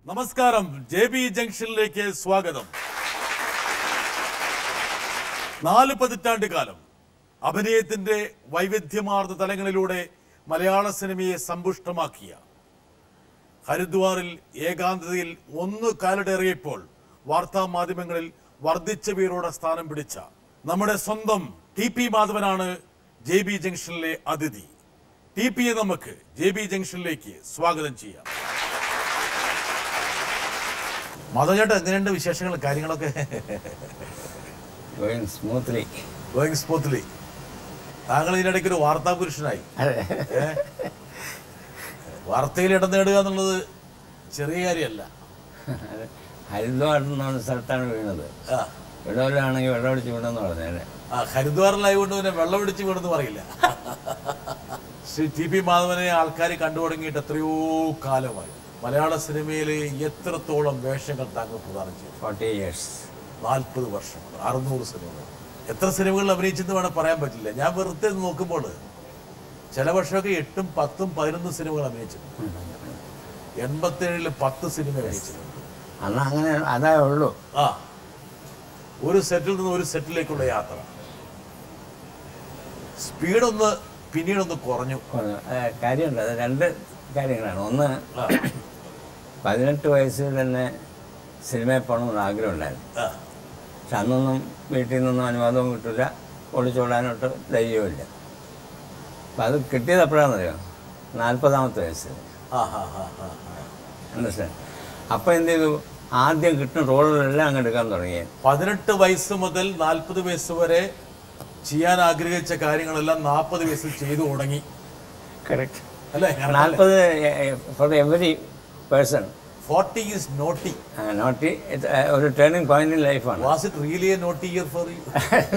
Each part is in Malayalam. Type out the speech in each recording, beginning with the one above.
നമസ്കാരം ജെ ബി ജംഗ്ഷനിലേക്ക് സ്വാഗതം നാല് പതിറ്റാണ്ട് കാലം അഭിനയത്തിന്റെ വൈവിധ്യമാർന്ന തലങ്ങളിലൂടെ മലയാള സിനിമയെ സമ്പുഷ്ടമാക്കിയ ഹരിദ്വാറിൽ ഏകാന്തതയിൽ ഒന്ന് കാലിടേറിയപ്പോൾ വാർത്താ മാധ്യമങ്ങളിൽ വർദ്ധിച്ച പേരോടെ സ്ഥാനം പിടിച്ച നമ്മുടെ സ്വന്തം ടി പി മാധവനാണ് ജെ ബി ജംഗ്ഷനിലെ അതിഥി ടി പിയെ നമുക്ക് ജെ ബി ജംഗ്ഷനിലേക്ക് സ്വാഗതം ചെയ്യാം മാധവ ചേട്ടാ എങ്ങനെയുണ്ട് വിശേഷങ്ങൾ കാര്യങ്ങളൊക്കെ going smoothly. ഗോയിങ് സ്മൂത്ത്ലി താങ്കൾ ഇതിനിടയ്ക്ക് ഒരു വാർത്താ പുരുഷനായി ഏ? വാർത്തയിൽ ഇടം നേടുക എന്നുള്ളത് ചെറിയ കാര്യമല്ല ഹരിദ്വാർ എന്ന് പറഞ്ഞ സ്ഥലത്താണ് വീണത് ആ വെള്ളമില്ലാണെങ്കിൽ വെള്ളം അടിച്ച് വീണെന്ന് പറഞ്ഞേനെ ആ ഹരിദ്വാറിലായതുകൊണ്ട് പിന്നെ വെള്ളം പിടിച്ച് വീണെന്ന് പറയില്ല ശ്രീ ടി പി മാധവനെ ആൾക്കാർ കണ്ടു തുടങ്ങിയിട്ട് എത്രയോ കാലമായി മലയാള സിനിമയിൽ എത്രത്തോളം വേഷങ്ങൾ താങ്കൾ പ്രദാനം ചെയ്തു ഫോർട്ടി ഇയേഴ്സ് നാൽപ്പത് വർഷം അറുന്നൂറ് സിനിമകൾ എത്ര സിനിമകളിൽ അഭിനയിച്ചെന്ന് വേണം പറയാൻ പറ്റില്ല ഞാൻ വെറുതെ നോക്കുമ്പോൾ ചില വർഷമൊക്കെ എട്ടും പത്തും പതിനൊന്നും സിനിമകൾ അഭിനയിച്ചിട്ടുണ്ട് എൺപത്തേഴില് പത്ത് സിനിമ അഭിനയിച്ചിട്ടുണ്ട് അന്ന് അങ്ങനെ അതേ ഉള്ളൂ ആ ഒരു സെറ്റിൽ നിന്ന് ഒരു സെറ്റിലേക്കുള്ള യാത്ര സ്പീഡൊന്ന് പിന്നീടൊന്ന് കുറഞ്ഞു കുറഞ്ഞു. ഏ, കാര്യമുണ്ട് അത് രണ്ട് കാര്യങ്ങളാണ് ഒന്ന് ആ, പതിനെട്ട് വയസ്സിൽ തന്നെ സിനിമയിൽ പോകണമെന്ന് ആഗ്രഹമുണ്ടായിരുന്നു ആ, പക്ഷെ അന്നൊന്നും വീട്ടിൽ നിന്നൊന്നും അനുവാദവും കിട്ടില്ല ഒളിച്ചോടാനോട്ട് ധൈര്യമില്ല അപ്പം അത് കിട്ടിയത് എപ്പോഴാണെന്നറിയോ നാൽപ്പതാമത്തെ വയസ്സിൽ ആ, ആ, ആ, ആ. അണ്ടർസ്റ്റാൻഡ് അപ്പോൾ എന്ത് ചെയ്തു ആദ്യം കിട്ടുന്ന റോളുകളെല്ലാം അങ്ങ് എടുക്കാൻ തുടങ്ങി പതിനെട്ട് വയസ്സ് മുതൽ നാൽപ്പത് വയസ്സ് വരെ ചെയ്യാൻ ആഗ്രഹിച്ച കാര്യങ്ങളെല്ലാം നാൽപ്പത് വയസ്സിൽ ചെയ്തു തുടങ്ങി കറക്റ്റ് അല്ലേ നാൽപ്പത് four every person forty is naughty naughty ഒരു ടേണിംഗ് പോയിന്റ് ഇൻ ലൈഫാണ് was it really a naughty year for you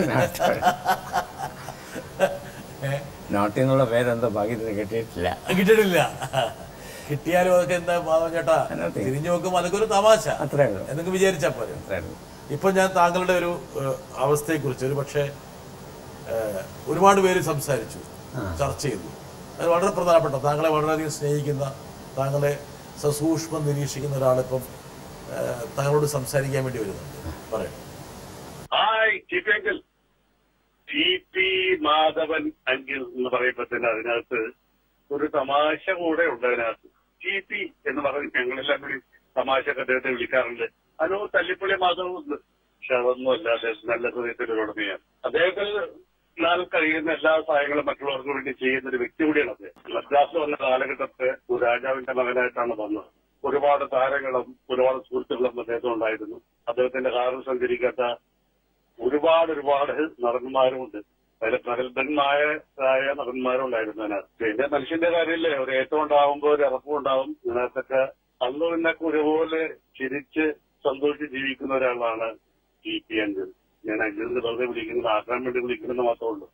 naughty എന്നുള്ള പേരെന്തോ ഭാഗ്യത്തിന് കിട്ടിയിട്ടില്ല കിട്ടിയിട്ടില്ല കിട്ടിയാലും അതൊക്കെ എന്താ മാധവൻ ചേട്ടാ അതിനകത്ത് തിരിഞ്ഞു നോക്കുമ്പോൾ അതൊക്കെ ഒരു തമാശ അത്രേ ഉള്ളൂ എന്നൊക്കെ വിചാരിച്ചാ പോരെ അത്രേ ഉള്ളൂ ഇപ്പൊ ഞാൻ താങ്കളുടെ ഒരു ഏഹ്, അവസ്ഥയെക്കുറിച്ച് ഒരു പക്ഷേ ഏഹ്, ഒരുപാട് പേര് സംസാരിച്ചു ചർച്ച ചെയ്തു അത് വളരെ പ്രധാനപ്പെട്ട താങ്കളെ വളരെയധികം സ്നേഹിക്കുന്ന താങ്കളെ സസൂക്ഷ്മം നിരീക്ഷിക്കുന്ന ഒരാളിപ്പം ഏഹ്, താങ്കളോട് സംസാരിക്കാൻ വേണ്ടി വരുന്നുണ്ട് പറയണം hi T P uncle T P Madhavan uncle എന്ന് പറയുമ്പോ തന്നെ അതിനകത്ത് ഒരു തമാശ കൂടെ ഉണ്ട് അതിനകത്ത് ടി പി എന്ന് പറഞ്ഞ് ഞങ്ങളെല്ലാം കൂടി തമാശക്ക് അദ്ദേഹത്തെ വിളിക്കാറുണ്ട് അനു തല്ലിപ്പള്ളി മാധവൻ ഉണ്ട് പക്ഷെ അതൊന്നും അല്ല അദ്ദേഹം നല്ല ഹൃദയത്തിന്റെ ഉടമയാണ് അദ്ദേഹത്തിന് ാൽ കഴിയുന്ന എല്ലാ സഹായങ്ങളും മറ്റുള്ളവർക്ക് വേണ്ടി ചെയ്യുന്ന ഒരു വ്യക്തി കൂടിയാണ് അദ്ദേഹം മദ്രാസ് വന്ന കാലഘട്ടത്ത് ഒരു രാജാവിന്റെ മകനായിട്ടാണ് വന്നത് ഒരുപാട് താരങ്ങളും ഒരുപാട് സുഹൃത്തുക്കളും അദ്ദേഹത്തിന് ഉണ്ടായിരുന്നു അദ്ദേഹത്തിന്റെ കാറിൽ സഞ്ചരിക്കാത്ത ഒരുപാട് ഒരുപാട് നടന്മാരുമുണ്ട് അതിൽ പ്രഗത്ഭന്മാരായ നടന്മാരുണ്ടായിരുന്നു അതിനകത്ത് പിന്നെ മനുഷ്യന്റെ കാര്യമില്ലേ ഒരു ഏറ്റവും ഉണ്ടാവുമ്പോൾ ഒരു ഇറക്കം ഉണ്ടാവും ഇതിനകത്തൊക്കെ അന്ന് പിന്നൊക്കെ ഒരുപോലെ ചിരിച്ച് സന്തോഷിച്ച് ജീവിക്കുന്ന ഒരാളാണ് ടി പി അഞ്ചൽ ഞാൻ അഞ്ചലിന് വെറുതെ വിളിക്കുന്നത് ആക്കാൻ വേണ്ടി വിളിക്കുന്നത് മാത്രമേ ഉള്ളൂ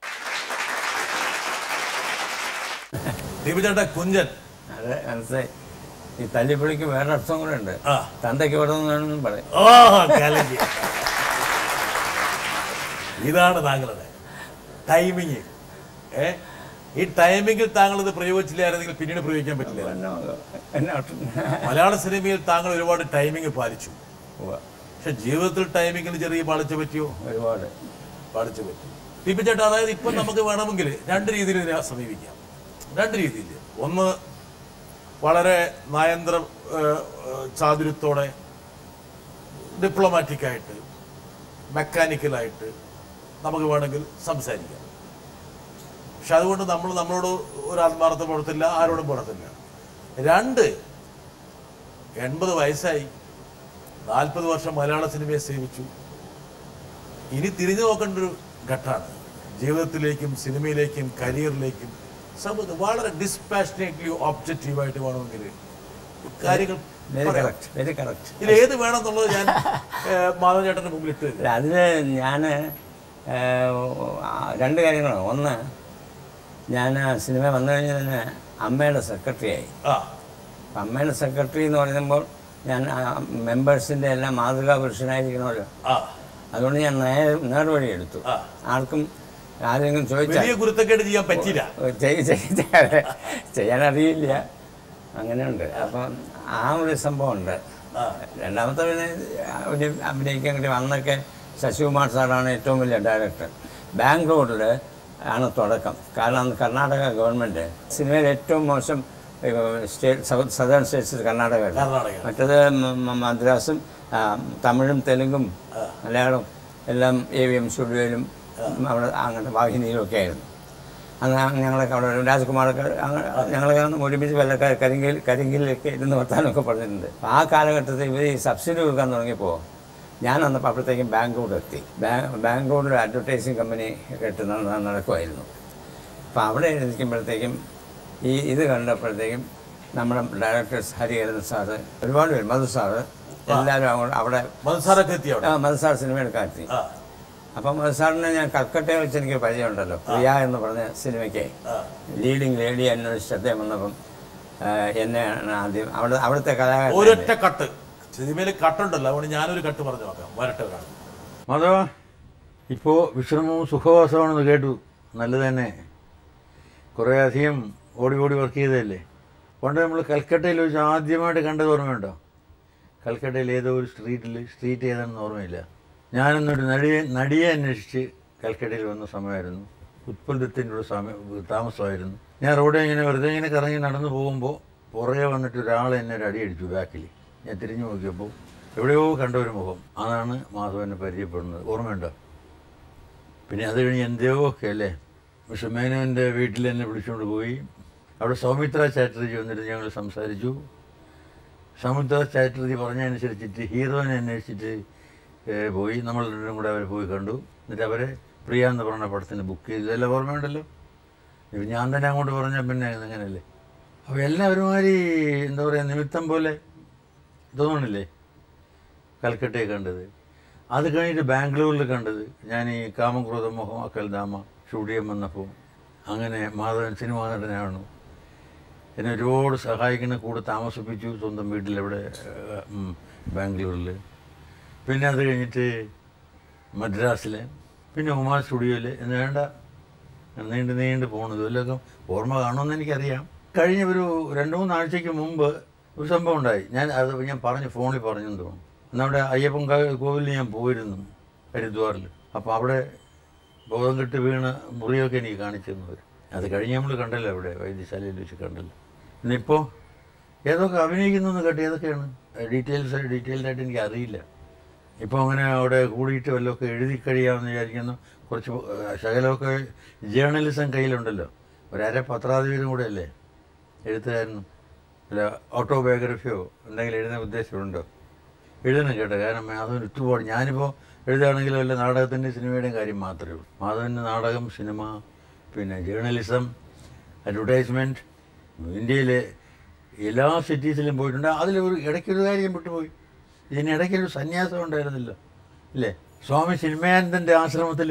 ദീപചേട്ടാ കുഞ്ചൻ അത് മനസ്സിലായി ഈ തല്ലിപ്പുള്ളിക്ക് വേറെ അർത്ഥം കൂടെ ഉണ്ട് ആ തന്തയ്ക്ക് ഇവിടെ നിന്നും പറയും ഓ കലക്കി ഇതാണ് താങ്കളുടെ ടൈമിങ് ഏ ഈ ടൈമിങ്ങിൽ താങ്കൾ ഇത് പ്രയോഗിച്ചില്ലായിരുന്നെങ്കിൽ പിന്നീട് പ്രയോഗിക്കാൻ പറ്റില്ല മലയാള സിനിമയിൽ താങ്കൾ ഒരുപാട് ടൈമിങ് പാലിച്ചു ഉവ്വ. പക്ഷെ ജീവിതത്തിൽ ടൈമിങ്ങിന് ചെറിയ പാളിച്ച പറ്റിയോ ഒരുപാട് പാളിച്ച പറ്റി ദീപചേട്ടാ അതായത് ഇപ്പൊ നമുക്ക് വേണമെങ്കിൽ രണ്ട് രീതിയിൽ ഇതിനെ സമീപിക്കാം രണ്ട് രീതിയിൽ ഒന്ന് വളരെ നയന്ത്ര ഏഹ്, ഏഹ്, ചാതുര്യത്തോടെ ഡിപ്ലോമാറ്റിക്കായിട്ട് മെക്കാനിക്കലായിട്ട് നമുക്ക് വേണമെങ്കിൽ സംസാരിക്കാം പക്ഷെ അതുകൊണ്ട് നമ്മൾ നമ്മളോട് ഒരു ആത്മാർത്ഥം പുറത്തില്ല ആരോടും പുറത്തില്ല രണ്ട് എൺപത് വയസ്സായി നാൽപ്പത് വർഷം മലയാള സിനിമയെ സേവിച്ചു ഇനി തിരിഞ്ഞു നോക്കേണ്ട ഒരു ഘട്ടമാണ് ജീവിതത്തിലേക്കും സിനിമയിലേക്കും കരിയറിലേക്കും സമൂഹം വളരെ ഡിസ്പാഷനേറ്റ്ലി ഒബ്ജക്റ്റീവായിട്ട് വേണമെങ്കിൽ കാര്യങ്ങൾ വെരി പറയാം. കറക്റ്റ് വെരി കറക്റ്റ് ഇതിൽ ഏത് വേണമെന്നുള്ളത് ഞാൻ ഏഹ്, മാധവൻ ചേട്ടന്റെ മുമ്പിൽ ഇട്ട് തരും. അതിൽ ഞാൻ രണ്ട് കാര്യങ്ങളാണ് ഒന്ന് ഞാൻ സിനിമ വന്നു കഴിഞ്ഞ് തന്നെ അമ്മയുടെ സെക്രട്ടറിയായി ആ അപ്പം അമ്മയുടെ സെക്രട്ടറി എന്ന് പറയുമ്പോൾ ഞാൻ മെമ്പേഴ്സിൻ്റെ എല്ലാം മാതൃകാ പുരുഷനായിരിക്കണമല്ലോ ആ അതുകൊണ്ട് ഞാൻ നേർ നേർവഴി എടുത്തു ആ. ആർക്കും ആരെങ്കിലും ചോദിച്ചാൽ വലിയ കുരുത്തക്കേട് ചെയ്യാൻ പറ്റില്ല ചെയ്- ചെയ്- ചെയ്- ചെയ്യാൻ അറിയില്ല അങ്ങനെയുണ്ട് അപ്പം ആ ഒരു സംഭവമുണ്ട് രണ്ടാമത്തെ പിന്നെ ഒരു അഭിനയിക്കാൻ കിട്ടി അന്നൊക്കെ ശശികുമാർ സാറാണ് ഏറ്റവും വലിയ ഡയറക്ടർ ബാംഗ്ലൂരിൽ ആണ് തുടക്കം കാരണം അന്ന് കർണാടക ഗവൺമെൻറ് സിനിമയിൽ ഏറ്റവും മോശം സ്റ്റേറ്റ് സൗത്ത് സദേൺ സ്റ്റേറ്റ്സ് കർണാടകയാണ് കർണാടക മറ്റത് മ- മ- മദ്രാസും ആ, തമിഴും തെലുങ്കും മലയാളവും എല്ലാം എ വി എം സ്റ്റുഡിയോയിലും അവിടെ അങ്ങനെ വാഹിനിയിലും ഒക്കെ ആയിരുന്നു അന്ന് ഞങ്ങളൊക്കെ അവിടെ രാജ്കുമാറൊക്കെ അങ്ങ- ഞങ്ങളൊക്കെ അന്ന് ഒരുമിച്ച് വല്ല ക- കരിങ്കിൽ കരിങ്കിലൊക്കെ ഇരുന്ന് വർത്താനമൊക്കെ പറഞ്ഞിട്ടുണ്ട് അപ്പോൾ ആ കാലഘട്ടത്തിൽ ഇവർ ഈ സബ്സിഡി കൊടുക്കാൻ തുടങ്ങിയപ്പോൾ ഞാൻ വന്നപ്പോൾ അപ്പോഴത്തേക്കും ബാംഗ്ലൂർ എത്തി ബാ- ബാംഗ്ലൂരിൽ അഡ്വർടൈസിങ് കമ്പനി കേട്ട് നട- നടക്കുമായിരുന്നു അപ്പോൾ അവിടെ ഇരിക്കുമ്പോഴത്തേക്കും ഈ ഇത് കണ്ടപ്പോഴത്തേക്കും നമ്മുടെ ഡയറക്ടേഴ്സ് ഹരിഹരൻ സാറ് ഒരുപാട് പേര് മധു സാറ് എല്ലാവരും അങ്ങോട്ട് അവിടെ മത്സരമൊക്കെ എത്തി അവിടെ ആ, മധു സാർ സിനിമ എടുക്കാൻ എത്തി ആ അപ്പം മധു സാറിനെ ഞാൻ കൽക്കട്ടയിൽ വെച്ച് എനിക്ക് പരിചയമുണ്ടല്ലോ പ്രിയ എന്ന് പറഞ്ഞ സിനിമയ്ക്ക് ആ ലീഡിങ് ലേഡി അന്വേഷിച്ച് അദ്ദേഹം വന്നപ്പം ആ, എന്നെയാണ് ആദ്യം അവിടെ അവിടുത്തെ കലാകാരൻ ഒരൊറ്റ കട്ട് സിനിമയിൽ കട്ടുണ്ടല്ലോ അതുകൊണ്ട് ഞാനൊരു കട്ട് പറഞ്ഞു നോക്കാം വരട്ടെ ഒരാൾ മാധവ ഇപ്പോൾ വിശ്രമവും സുഖവാസമാണെന്ന് കേട്ടു നല്ലത് തന്നെ കുറേ അധികം ഓടി ഓടി വർക്ക് ചെയ്തതല്ലേ പണ്ട് നമ്മൾ കൽക്കട്ടയിൽ വെച്ച് ആദ്യമായിട്ട് കണ്ടത് ഓർമ്മയുണ്ടോ കൽക്കട്ടയിൽ ഏതോ ഒരു സ്ട്രീറ്റിൽ സ്ട്രീറ്റ് ഏതാണെന്ന് ഓർമ്മയില്ല ഞാനൊന്നൊരു നടിയെ നടിയെ അന്വേഷിച്ച് കൽക്കട്ടയിൽ വന്ന സമയമായിരുന്നു ഉത്പന്നത്തിൻ്റെ കൂടെ സമയം താമസമായിരുന്നു ഞാൻ റോഡിൽ ഇങ്ങനെ വെറുതെ ഇങ്ങനെ കറങ്ങി നടന്നു പോകുമ്പോൾ പുറകെ വന്നിട്ട് ഒരാൾ എന്നെ ഒരു അടി അടിച്ചു ബാക്കിൽ ഞാൻ തിരിഞ്ഞു നോക്കിയപ്പോൾ എവിടെയോ കണ്ട ഒരു മുഖം അതാണ് മാധവനെ പരിചയപ്പെടുന്നത് ഓർമ്മയുണ്ടോ പിന്നെ അത് കഴിഞ്ഞ് എന്തെയോ ഒക്കെ അല്ലേ പക്ഷെ മേനോൻ്റെ വീട്ടിൽ എന്നെ വിളിച്ചുകൊണ്ട് പോയി അവിടെ സൗമിത്ര ചാറ്റർജി വന്നിട്ട് ഞങ്ങൾ സംസാരിച്ചു സൗമിത്ര ചാറ്റർജി പറഞ്ഞതനുസരിച്ചിട്ട് ഹീറോയിനെ അന്വേഷിച്ചിട്ട് ഏ, പോയി നമ്മൾ രണ്ടും കൂടെ അവരെ പോയി കണ്ടു എന്നിട്ട് അവരെ പ്രിയ എന്ന് പറഞ്ഞ പടത്തിന് ബുക്ക് ചെയ്തു ഇതെല്ലാം ഓർമ്മയുണ്ടല്ലോ ഇപ്പം ഞാൻ തന്നെ അങ്ങോട്ട് പറഞ്ഞാൽ പിന്നെ അങ്ങനെയല്ലേ അപ്പോൾ എല്ലാം ഒരുമാതിരി എന്താ പറയുക നിമിത്തം പോലെ തോന്നണില്ലേ കൽക്കട്ടയെ കണ്ടത് അത് കഴിഞ്ഞിട്ട് ബാംഗ്ലൂരിൽ കണ്ടത് ഞാൻ ഈ കാമക്രോധ മോഹം അക്കൽദാമ ഷൂട്ട് ചെയ്യാൻ വന്നപ്പോൾ അങ്ങനെ മാധവൻ സിനിമാ നടനാണ് എന്നെ ഒരുപാട് സഹായിക്കുന്ന കൂടെ താമസിപ്പിച്ചു സ്വന്തം വീട്ടിലെവിടെ ബാംഗ്ലൂരിൽ പിന്നെ അത് കഴിഞ്ഞിട്ട് മദ്രാസിൽ പിന്നെ ഉമാ സ്റ്റുഡിയോയിൽ എന്ന് വേണ്ട നീണ്ട് നീണ്ട് പോണത് ഇതിലൊക്കെ ഓർമ്മ കാണുമെന്ന് എനിക്കറിയാം കഴിഞ്ഞ ഒരു രണ്ട് മൂന്നാഴ്ചയ്ക്ക് മുമ്പ് ഒരു സംഭവം ഉണ്ടായി ഞാൻ അത് ഞാൻ പറഞ്ഞു ഫോണിൽ പറഞ്ഞെന്ന് തോന്നുന്നു അന്ന് അവിടെ അയ്യപ്പൻ കാ- കോവിലിൽ ഞാൻ പോയിരുന്നു ഹരിദ്വാറിൽ അപ്പോൾ അവിടെ ബോധം കെട്ട് വീണ് മുറിയൊക്കെ എനിക്ക് കാണിച്ചു തന്നവർ അത് കഴിഞ്ഞ് നമ്മൾ കണ്ടല്ലോ അവിടെ വൈദ്യശാലയിൽ വെച്ച് കണ്ടല്ലോ ഇന്നിപ്പോൾ ഏതൊക്കെ അഭിനയിക്കുന്നു കേട്ട് ഏതൊക്കെയാണ് ഡീറ്റെയിൽസ് ഡീറ്റെയിൽഡായിട്ട് എനിക്ക് അറിയില്ല ഇപ്പോൾ അങ്ങനെ അവിടെ കൂടിയിട്ട് വല്ലതൊക്കെ എഴുതി കഴിയാമെന്ന് വിചാരിക്കുന്നു കുറച്ച് ഏഹ്, ശകലമൊക്കെ ജേർണലിസം കയ്യിലുണ്ടല്ലോ ഒരര പത്രാധിപരും കൂടെ അല്ലേ എഴുത്തുകാരനും അല്ല ഓട്ടോബയോഗ്രഫിയോ എന്തെങ്കിലും എഴുതാൻ ഉദ്ദേശമുണ്ടോ എഴുതണം കേട്ടോ കാരണം മാധവൻ ഒരുപാട് ഞാനിപ്പോൾ എഴുതുകയാണെങ്കിലും വല്ല നാടകത്തിൻ്റെ സിനിമയുടെയും കാര്യം മാത്രമേ ഉള്ളൂ മാധവൻ്റെ നാടകം സിനിമ പിന്നെ ജേർണലിസം അഡ്വർടൈസ്മെൻറ്റ് ഇന്ത്യയിലെ എല്ലാ സിറ്റീസിലും പോയിട്ടുണ്ട് അതിലൊരു ഇടയ്ക്കൊരു കാര്യം വിട്ടുപോയി ഇതിനിടയ്ക്കൊരു സന്യാസം ഉണ്ടായിരുന്നല്ലോ ഇല്ലേ സ്വാമി ചിന്മയാനന്ദൻ്റെ ആശ്രമത്തിൽ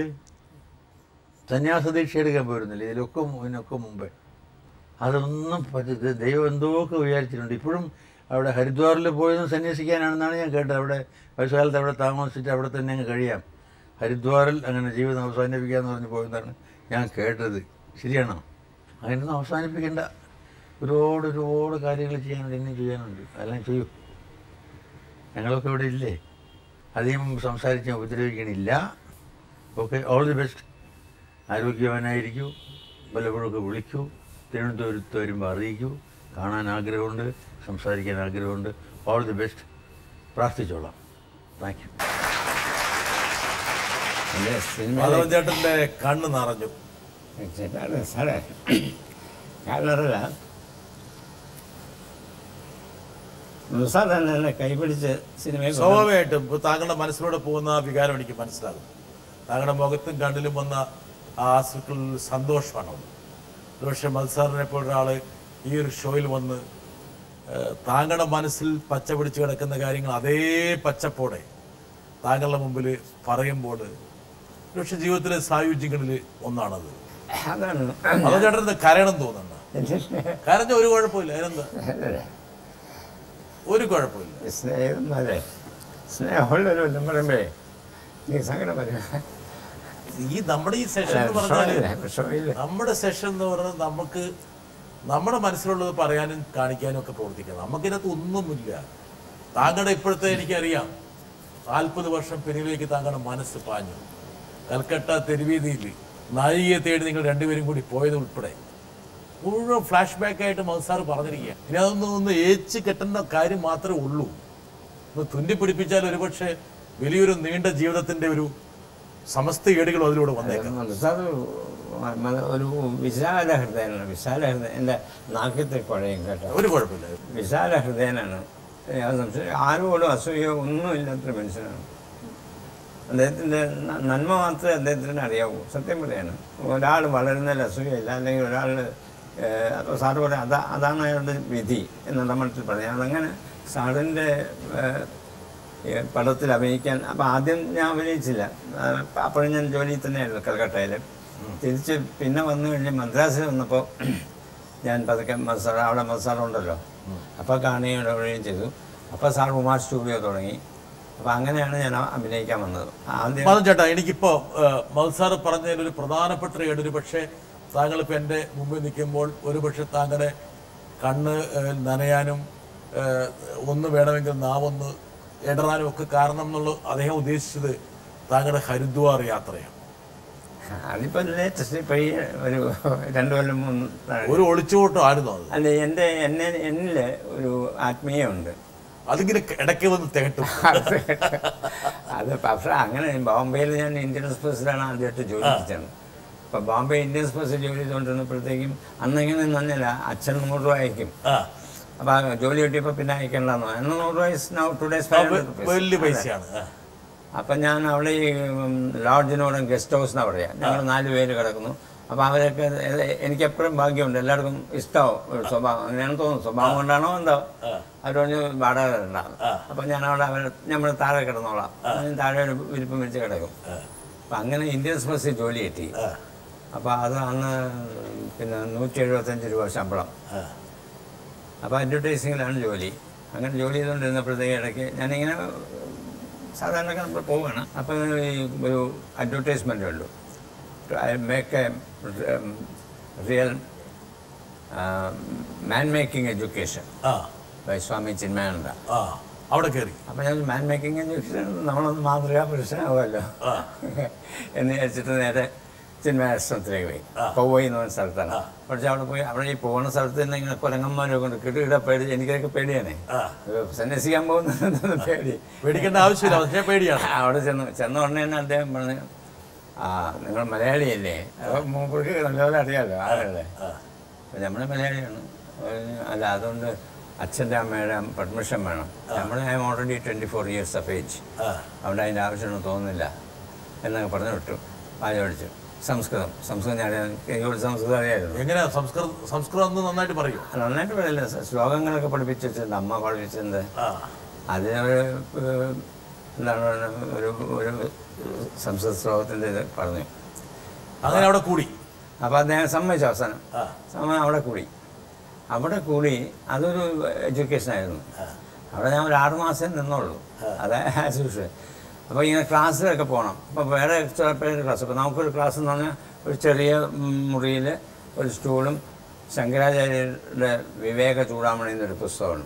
സന്യാസ ദീക്ഷ എടുക്കാൻ പോയിരുന്നില്ല ഇതിലൊക്കെ മു- ഇതിനൊക്കെ മുമ്പേ അതൊന്നും പറ്റി ഇത് ദൈവം എന്തോക്കെ വിചാരിച്ചിട്ടുണ്ട് ഇപ്പോഴും അവിടെ ഹരിദ്വാറിൽ പോയതും സന്യസിക്കാനാണെന്നാണ് ഞാൻ കേട്ടത് അവിടെ വയസ്സുകാലത്ത് അവിടെ താമസിച്ചിട്ട് അവിടെ തന്നെ അങ്ങ് കഴിയാം ഹരിദ്വാറിൽ അങ്ങനെ ജീവിതം അവസാനിപ്പിക്കാന്ന് പറഞ്ഞ് പോയതാണ് ഞാൻ കേട്ടത് ശരിയാണോ അങ്ങനെയൊന്നും അവസാനിപ്പിക്കേണ്ട ഒരുപാട് ഒരുപാട് കാര്യങ്ങൾ ചെയ്യാനുണ്ട് ഇനിയും ചെയ്യാനുണ്ട് അതെല്ലാം ചെയ്യൂ ഞങ്ങളൊക്കെ ഇവിടെ ഇല്ലേ അധികം സംസാരിച്ച് ഉപദ്രവിക്കണില്ല ഓക്കെ ഓൾ ദി ബെസ്റ്റ് ആരോഗ്യവാനായിരിക്കൂ വല്ലപ്പോഴൊക്കെ വിളിക്കൂ തിരുവനന്തപുരത്ത് വരുമ്പോൾ അറിയിക്കൂ കാണാൻ ആഗ്രഹമുണ്ട് സംസാരിക്കാൻ ആഗ്രഹമുണ്ട് ഓൾ ദി ബെസ്റ്റ് പ്രാർത്ഥിച്ചോളാം താങ്ക് യു എൻ്റെ സിനിമ മാധവൻ ചേട്ടന്റെ കണ്ണ് നിറഞ്ഞു ചേട്ടാ സാറേ കാരണമല്ല സാർ തന്നെ എന്നെ കൈപിടിച്ച് സിനിമയിൽ കൊണ്ടുവന്നു. സ്വാഭാവികമായിട്ടും ഇപ്പൊ താങ്കളുടെ മനസ്സിലൂടെ പോകുന്ന ആ വികാരം എനിക്ക് മനസ്സിലാകും താങ്കളുടെ മുഖത്തും കണ്ണിലും വന്ന ആ ആസുക്കൾ സന്തോഷമാണ് പക്ഷെ മത്സാറിനെ പോലെ ഒരാള് ഈ ഒരു ഷോയിൽ വന്ന് ഏഹ്, താങ്കളുടെ മനസ്സിൽ പച്ച പിടിച്ച് കിടക്കുന്ന കാര്യങ്ങൾ അതേ പച്ചപ്പോടെ താങ്കളുടെ മുമ്പിൽ പറയുമ്പോൾ പക്ഷെ ജീവിതത്തിലെ സായുജ്യങ്ങളിൽ ഒന്നാണത് അതാണ് അത് ചേട്ടൻ കരയണം തോന്നുന്നുണ്ട് എൻ്റെ സ്നേഹം കരഞ്ഞ ഒരു കുഴപ്പമില്ല അതിനെന്താ ഒരു കുഴപ്പമില്ല സ്നേഹം അതെ സ്നേഹമുള്ളൊരു വല്ലതും പറയുമ്പോഴേ നീ സങ്കടം വരും ഈ നമ്മുടെ ഈ സെഷൻ എന്ന് പറഞ്ഞാല് ഷോയില്ല നമ്മുടെ സെഷൻ എന്ന് പറഞ്ഞാൽ നമുക്ക് നമ്മുടെ മനസ്സിലുള്ളത് പറയാനും കാണിക്കാനും ഒക്കെ പ്രവർത്തിക്കണം നമുക്കിതിനകത്ത് ഒന്നുമില്ല താങ്കളുടെ ഇപ്പോഴത്തെ എനിക്കറിയാം നാൽപ്പത് വർഷം പിന്നിലേക്ക് താങ്കളുടെ മനസ്സ് പാഞ്ഞു കൽക്കട്ട തെരുവീതിയിൽ നായികയെ തേടി നിങ്ങൾ രണ്ടുപേരും കൂടി പോയത് ഉൾപ്പെടെ മുഴുവൻ ഫ്ലാഷ് ബാക്ക് ആയിട്ട് മൗസാർ പറഞ്ഞിരിക്കുക ഇനി അതൊന്നും ഒന്ന് ഏച്ച് കെട്ടേണ്ട കാര്യം മാത്രമേ ഉള്ളൂ ഒന്ന് തുന്നിപ്പിടിപ്പിച്ചാൽ ഒരുപക്ഷെ വലിയൊരു നീണ്ട ജീവിതത്തിന്റെ ഒരു സമസ്ത ഏടുകളും അതിലൂടെ വന്നേക്കാം സാർ ഒരു വിശാല ഹൃദയനാണ് വിശാല ഹൃദയം എൻ്റെ നാക്കത്തെ കുഴയും കേട്ടോ ഒരു കുഴപ്പമില്ല വിശാല ഹൃദയനാണ് യാതൊരു സംശയം ആരോടും അസൂയോ ഒന്നുമില്ലാത്തൊരു മനുഷ്യനാണ് അദ്ദേഹത്തിൻ്റെ ന- നന്മ മാത്രമേ അദ്ദേഹത്തിന് അറിയാവൂ സത്യം പറയാണ് ഒരാൾ വളരുന്നതിൽ അസൂയയില്ല അല്ലെങ്കിൽ ഒരാൾ അപ്പോൾ സാറ് പറയാം അതാ അതാണ് അയാളുടെ വിധി എന്നുള്ള മട്ടിൽ പറയാം അതങ്ങനെ സാറിൻ്റെ പടത്തിൽ അഭിനയിക്കാൻ അപ്പം ആദ്യം ഞാൻ അഭിനയിച്ചില്ല ആ, അപ്പോഴും ഞാൻ ജോലിയിൽ തന്നെയായിരുന്നു കൽക്കട്ടയിൽ തിരിച്ച് പിന്നെ വന്നു കഴിഞ്ഞ് മദ്രാസിൽ വന്നപ്പോൾ ഞാൻ പതുക്കെ മസാല അവിടെ മസാല ഉണ്ടല്ലോ അപ്പോൾ കാണുകയും ഇടപെടുകയും ചെയ്തു അപ്പോൾ സാർ ഉമാർ സ്റ്റുഡിയോ തുടങ്ങി അപ്പോൾ അങ്ങനെയാണ് ഞാൻ ആ- അഭിനയിക്കാൻ വന്നത് ആദ്യം മാധവൻ ചേട്ടാ എനിക്കിപ്പോ മത്സാർ പറഞ്ഞതിൽ ഒരു പ്രധാനപ്പെട്ട ഏട് ഒരു പക്ഷേ താങ്കളിപ്പോൾ എൻ്റെ മുമ്പിൽ നിൽക്കുമ്പോൾ ഒരു പക്ഷെ താങ്കളുടെ കണ്ണ് ഏഹ്, നനയാനും ഏഹ്, ഒന്ന് വേണമെങ്കിൽ നാവൊന്ന് ഇടറാനും ഒക്കെ കാരണം എന്നുള്ള അദ്ദേഹം ഉദ്ദേശിച്ചത് താങ്കളുടെ ഹരിദ്വാർ യാത്രയാണ് അതിപ്പോൾ ലേറ്റസ്റ്റ് ഇപ്പോൾ ഈ ഒരു രണ്ട് കൊല്ലം മുന്ന് ഒരു ഒളിച്ചുപോട്ടം ആയിരുന്നു അത് അല്ല എൻ്റെ എന്നെ എന്നിൽ ഒരു ആത്മീയമുണ്ട് അതിങ്ങനെ ഇടയ്ക്ക് വന്ന് തികട്ടും അത് പക്ഷേ അങ്ങനെ ബോംബെയിൽ ഞാൻ ഇന്ത്യൻ എക്സ്പ്രസ്സിലാണ് ആദ്യമായിട്ട് ജോലി ചെയ്തത് അപ്പോൾ ബോംബെ ഇന്ത്യൻ എക്സ്പ്രസ്സിൽ ജോലി ചെയ്തുകൊണ്ടിരുന്നപ്പോഴത്തേക്കും അന്നിങ്ങനെ നന്നില്ല അച്ഛൻ നൂറ് രൂപ അയക്കും ആ അപ്പോൾ ജോലി കിട്ടിയപ്പോൾ പിന്നെ അയക്കണ്ടെന്ന് അന്ന് നൂറ് രൂപ ടു ഡേയ്സ് ആ, വ- വലിയ പൈസയാണ് ആ. അപ്പം ഞാൻ അവിടെ ഈ ലോഡ്ജിനോടും ഗസ്റ്റ് ഹൗസ് എന്നാണ് പറയുക ഞങ്ങൾ നാല് പേര് കിടക്കുന്നു അപ്പോൾ അവരൊക്കെ എ- എനിക്ക് എപ്പോഴും ഭാഗ്യമുണ്ട് എല്ലാവർക്കും ഇഷ്ടമാവും ഒരു സ്വഭാവം അങ്ങനെയാണ് തോന്നുന്നു സ്വഭാവം കൊണ്ടാണോ എന്തോ അവർ പറഞ്ഞ് വാടക ഉണ്ടാകും അപ്പം ഞാൻ അവിടെ അവർ നമ്മൾ താഴെ കിടന്നോളാം ഞാൻ താഴെ ഒരു വിരിപ്പം വെച്ച് കിടക്കും അപ്പം അങ്ങനെ ഇന്ത്യൻ എക്സ്പ്രസ്സിൽ ജോലി കിട്ടി അപ്പോൾ അത് അന്ന് പിന്നെ നൂറ്റി എഴുപത്തഞ്ച് രൂപ ശമ്പളം അപ്പോൾ അഡ്വർടൈസിങ്ങിലാണ് ജോലി അങ്ങനെ ജോലി ചെയ്തുകൊണ്ടിരുന്നപ്പോഴത്തേക്ക് ഇടയ്ക്ക് ഞാനിങ്ങനെ സാധാരണ നമ്മൾ പോവുകയാണ് അപ്പോൾ ഈ ഒരു അഡ്വർടൈസ്മെൻ്റ് ഉള്ളൂ I make a real man making education ആ ബൈ സ്വാമി ചിന്മയാനന്ദ ആ അവിടെ കയറി അപ്പോൾ ഞാൻ മാൻ മേക്കിംഗ് എഡ്യൂക്കേഷൻ നമ്മളൊന്ന് മാതൃകാ പുരുഷനാവുമല്ലോ എന്ന് വിചാരിച്ചിട്ട് നേരെ ചിന്മയാശ്രമത്തിലേക്ക് പോയി പൗവൈ എന്ന് പറഞ്ഞ സ്ഥലത്താണ് പക്ഷെ അവിടെ പോയി അവിടെ ഈ പോകുന്ന സ്ഥലത്ത് തന്നെ ഇങ്ങനെ കുരങ്ങന്മാരെ കൊണ്ട് കിടുകിട പേടി എനിക്കൊക്കെ പേടിയാണേ സന്യസിക്കാൻ പോകുന്ന പേടി പേടിക്കേണ്ട ആവശ്യമില്ല പക്ഷേ പേടിയാണ് അവിടെ ചെന്ന് ചെന്ന ഉടനെ തന്നെ അദ്ദേഹം പറഞ്ഞു ആ നിങ്ങൾ മലയാളിയല്ലേ അപ്പോൾ മൂപ്പർക്ക് നല്ലപോലെ അറിയാമല്ലോ ആളല്ലേ അപ്പം നമ്മൾ മലയാളിയാണ് പറഞ്ഞു, അല്ല അതുകൊണ്ട് അച്ഛൻ്റെ അമ്മയുടെ പെർമിഷൻ വേണം നമ്മൾ I'm already twenty four years of age അവിടെ അതിൻ്റെ ആവശ്യമൊന്നും തോന്നുന്നില്ല എന്നൊക്കെ പറഞ്ഞു വിട്ടു പാല് പഠിച്ചു സംസ്കൃതം സംസ്കൃതം ഞാൻ എനിക്ക് സംസ്കൃതം അറിയായിരുന്നു എങ്ങനെയാ സംസ്കൃത സംസ്കൃതം ഒന്ന് നന്നായിട്ട് പറയൂ നന്നായിട്ട് പറയില്ല ശ്ലോകങ്ങളൊക്കെ പഠിപ്പിച്ചു വെച്ചിട്ടുണ്ട് അമ്മ പഠിപ്പിച്ചിട്ടുണ്ട് ആ അതിനൊരു ഏഹ്, എന്താണ് പറയുക, ഒരു ഒരു സംസ്കൃത ശ്ലോകത്തിൻ്റെ ഇത് പറഞ്ഞു അങ്ങനെ അവിടെ കൂടി അപ്പോൾ അദ്ദേഹം സമ്മതിച്ചു അവസാനം ആ. സമ്മതം അവിടെ കൂടി അവിടെ കൂടി അതൊരു എഡ്യൂക്കേഷൻ ആയിരുന്നു അവിടെ ഞാൻ ഒരു ആറ് മാസം നിന്നുള്ളൂ അത് ആസ് യൂഷ്വൽ അപ്പോൾ ഇങ്ങനെ ക്ലാസ്സിലൊക്കെ പോകണം അപ്പോൾ വേറെ എക്സ്ട്രാ പേര് ക്ലാസ് അപ്പോൾ നമുക്കൊരു ക്ലാസ് എന്ന് പറഞ്ഞാൽ ഒരു ചെറിയ മുറിയിൽ ഒരു സ്റ്റൂളും ശങ്കരാചാര്യരുടെ വിവേക ചൂടാമണി എന്നൊരു പുസ്തകമുണ്ട്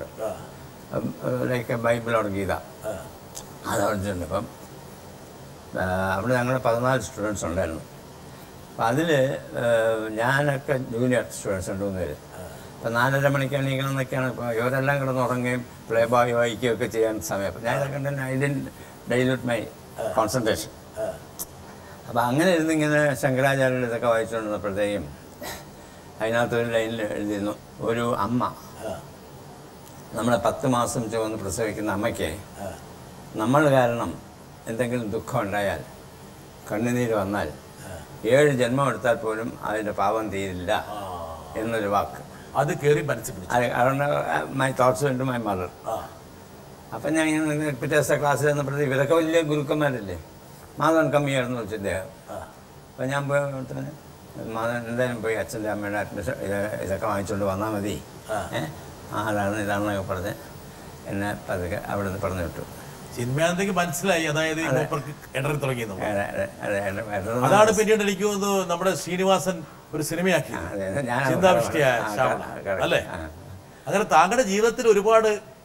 ലൈക്ക് ബൈബിൾ ഓർ ഗീത അത് പഠിച്ചിട്ടുണ്ട് അപ്പം ആ, അവിടെ ഞങ്ങൾ പതിനാല് സ്റ്റുഡൻസ് ഉണ്ടായിരുന്നു അപ്പം അതിൽ ഞാനൊക്കെ ജൂനിയർ സ്റ്റുഡൻസ് രണ്ട് മൂന്ന് പേര് അപ്പം നാലര മണിക്ക് എണീക്കണം എന്നൊക്കെയാണ് ഇപ്പോൾ ഇവരെല്ലാം കിടന്ന് ഉറങ്ങുകയും പ്ലേ ബോയ് വായിക്കുകയും ഒക്കെ ചെയ്യാൻ സമയം അപ്പം ഞാൻ ഇതൊക്കെ തന്നെ I didn't dilute my concentration അപ്പം അങ്ങനെ ഇരുന്ന് ഇങ്ങനെ ശങ്കരാചാര്യരുടെ ഇതൊക്കെ വായിച്ചുകൊണ്ടിരുന്നപ്പോഴത്തേക്കും അതിനകത്തൊരു ലൈനിൽ എഴുതിയിരുന്നു ഒരു അമ്മ നമ്മളെ പത്ത് മാസം ചുവന്ന് പ്രസവിക്കുന്ന അമ്മയ്ക്ക് നമ്മൾ കാരണം എന്തെങ്കിലും ദുഃഖം ഉണ്ടായാൽ കണ്ണുനീര് വന്നാൽ ഏഴ് ജന്മം എടുത്താൽ പോലും അതിൻ്റെ പാപം തീരില്ല എന്നൊരു വാക്ക് അത് കയറി മനസ്സിൽ പിടിച്ചു അത് അതുകൊണ്ട് മൈ തോട്ട്സ് വേണ്ടി മൈ മദർ ആ അപ്പം ഞാൻ ഇങ്ങനെ പിറ്റേ ദിവസത്തെ ക്ലാസ്സിൽ ചെന്നപ്പോഴത്തേക്ക് ഇവരൊക്കെ വലിയ ഗുരുക്കന്മാരല്ലേ മാധവൻ കമ്മിയായിരുന്നു വെച്ചു ഇദ്ദേഹം അപ്പം ഞാൻ പോയി അവിടുത്തെ മാധവൻ എന്തായാലും പോയി അച്ഛൻ്റെ അമ്മയുടെ അഡ്മിഷൻ ഇത് ഇതൊക്കെ വാങ്ങിച്ചുകൊണ്ട് വന്നാൽ മതി ഏ ആരാണ് ഇതാണെന്നൊക്കെ പറഞ്ഞ് എന്നെ പതുക്കെ അവിടെ നിന്ന് പറഞ്ഞു വിട്ടു ചിന്മയാനന്ദക്ക് മനസ്സിലായി അതായത് ഈ മൂപ്പർക്ക് ഇടറി തുടങ്ങിയെന്ന് അതെ, അതെ, അതെ, അതെ, അതെ. അതാണ് പിന്നീട് എനിക്ക് തോന്നുന്നു നമ്മുടെ ശ്രീനിവാസൻ ഒരു സിനിമയാക്കി അതെ, അതെ, ഞാൻ ചിന്താവിഷ്ടിയായ ആ, ശ്യാമള correct, അല്ലേ ആ. അങ്ങനെ താങ്കളുടെ ജീവിതത്തിൽ ഒരുപാട്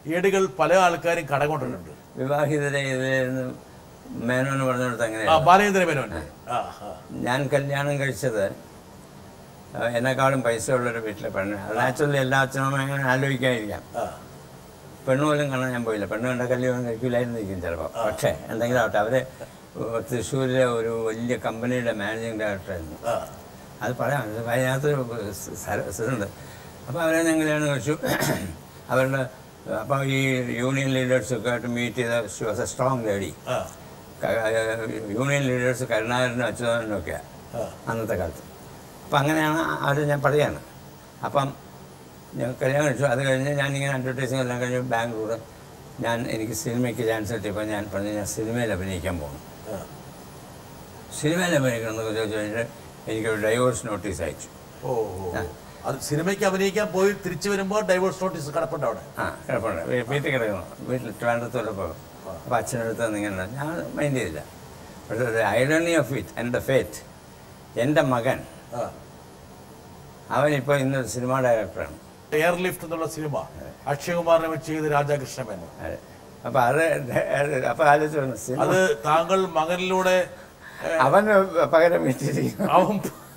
ഏടുകൾ പല ആൾക്കാരും കടകൊണ്ടിട്ടുണ്ട് വിവാഹിതരെ ഇതിലിരുന്ന് മേനോന് പറഞ്ഞിടത്ത് ആ അങ്ങനെയാണ് ബാലേന്ദ്ര മേനോന്റെ ആ ആ ഞാൻ കല്യാണം കഴിച്ചത് ആ, എന്നെക്കാളും പൈസ ഉള്ളൊരു വീട്ടിലെ പെണ്ണ് അത് നാച്ചുറലി എല്ലാ അച്ഛനും അങ്ങനെ ആലോചിക്കാതിരിക്കാം ആ പെണ്ണ് പോലും കാണാൻ ഞാൻ പോയില്ല പെണ്ണ് കണ്ട കല്യാണം കഴിക്കില്ലായിരുന്നിരിക്കും ചിലപ്പോൾ പക്ഷേ എന്തെങ്കിലും ആവട്ടെ അവര് തൃശ്ശൂരിലെ ഒരു വലിയ കമ്പനിയുടെ മാനേജിങ് ഡയറക്ടറായിരുന്നു ആ അത് പറയാം അത് അതിനകത്ത് ഇതുണ്ട് അപ്പോൾ അവരെ ഞാൻ കല്യാണം കഴിച്ചു അവരുടെ അപ്പോൾ ഈ യൂണിയൻ ലീഡേഴ്സൊക്കെ ആയിട്ട് മീറ്റ് ചെയ്ത she was a strong lady ആ യൂണിയൻ ലീഡേഴ്സ് കരുണാകരനും അച്യുതാനനും ഒക്കെയാണ് ആ. അന്നത്തെ കാലത്ത് അപ്പം അങ്ങനെയാണ് അവർ ഞാൻ പറയാണ് അപ്പം ഞാൻ കല്യാണം കഴിച്ചു അത് കഴിഞ്ഞ് ഞാനിങ്ങനെ അഡ്വർടൈസിങ് എല്ലാം കഴിഞ്ഞ് ബാംഗ്ലൂർ ഞാൻ എനിക്ക് സിനിമയ്ക്ക് ചാൻസ് കിട്ടിയപ്പോൾ ഞാൻ പറഞ്ഞു ഞാൻ സിനിമയിൽ അഭിനയിക്കാൻ പോകുന്നു ആ. സിനിമയിൽ അഭിനയിക്കണം എന്നൊക്കെ ചോദിച്ചു കഴിഞ്ഞിട്ട് എനിക്കൊരു ഡൈവോഴ്സ് നോട്ടീസ് അയച്ചു ഓ ഓ. അത് സിനിമയ്ക്ക് അഭിനയിക്കാൻ പോയി തിരിച്ചു വരുമ്പോൾ ഡൈവോഴ്സ് നോട്ടീസ് കിടപ്പുണ്ട് അവിടെ ആ കിടപ്പുണ്ട് വീ- വീട്ടിൽ കിടക്കണം വീട്ടിൽ ട്രിവാൻഡ്രത്തോടെ പോകും അപ്പോൾ അച്ഛനടുത്ത് ഇങ്ങനെ ഞാൻ മൈൻഡ് ചെയ്തില്ല പക്ഷേ ഒരു ഐഡണി ഓഫ് ഇറ്റ് എൻ്റെ ഫേറ്റ് എൻ്റെ മകൻ ആ. അവനിപ്പോൾ ഇന്നൊരു സിനിമ ഡയറക്ടറാണ് എയർ ലിഫ്റ്റ് എന്നുള്ള സിനിമ അക്ഷയകുമാറിനെ വെച്ച് ചെയ്ത് രാധാകൃഷ്ണ മേനോൻ അതെ അപ്പോൾ അത് അപ്പോൾ ആലോചിച്ച് വന്നു സിനിമ അത് താങ്കൾ മകനിലൂടെ ഏ, അവന് പകരം വീട്ടിലിരിക്കുന്നു അവൻ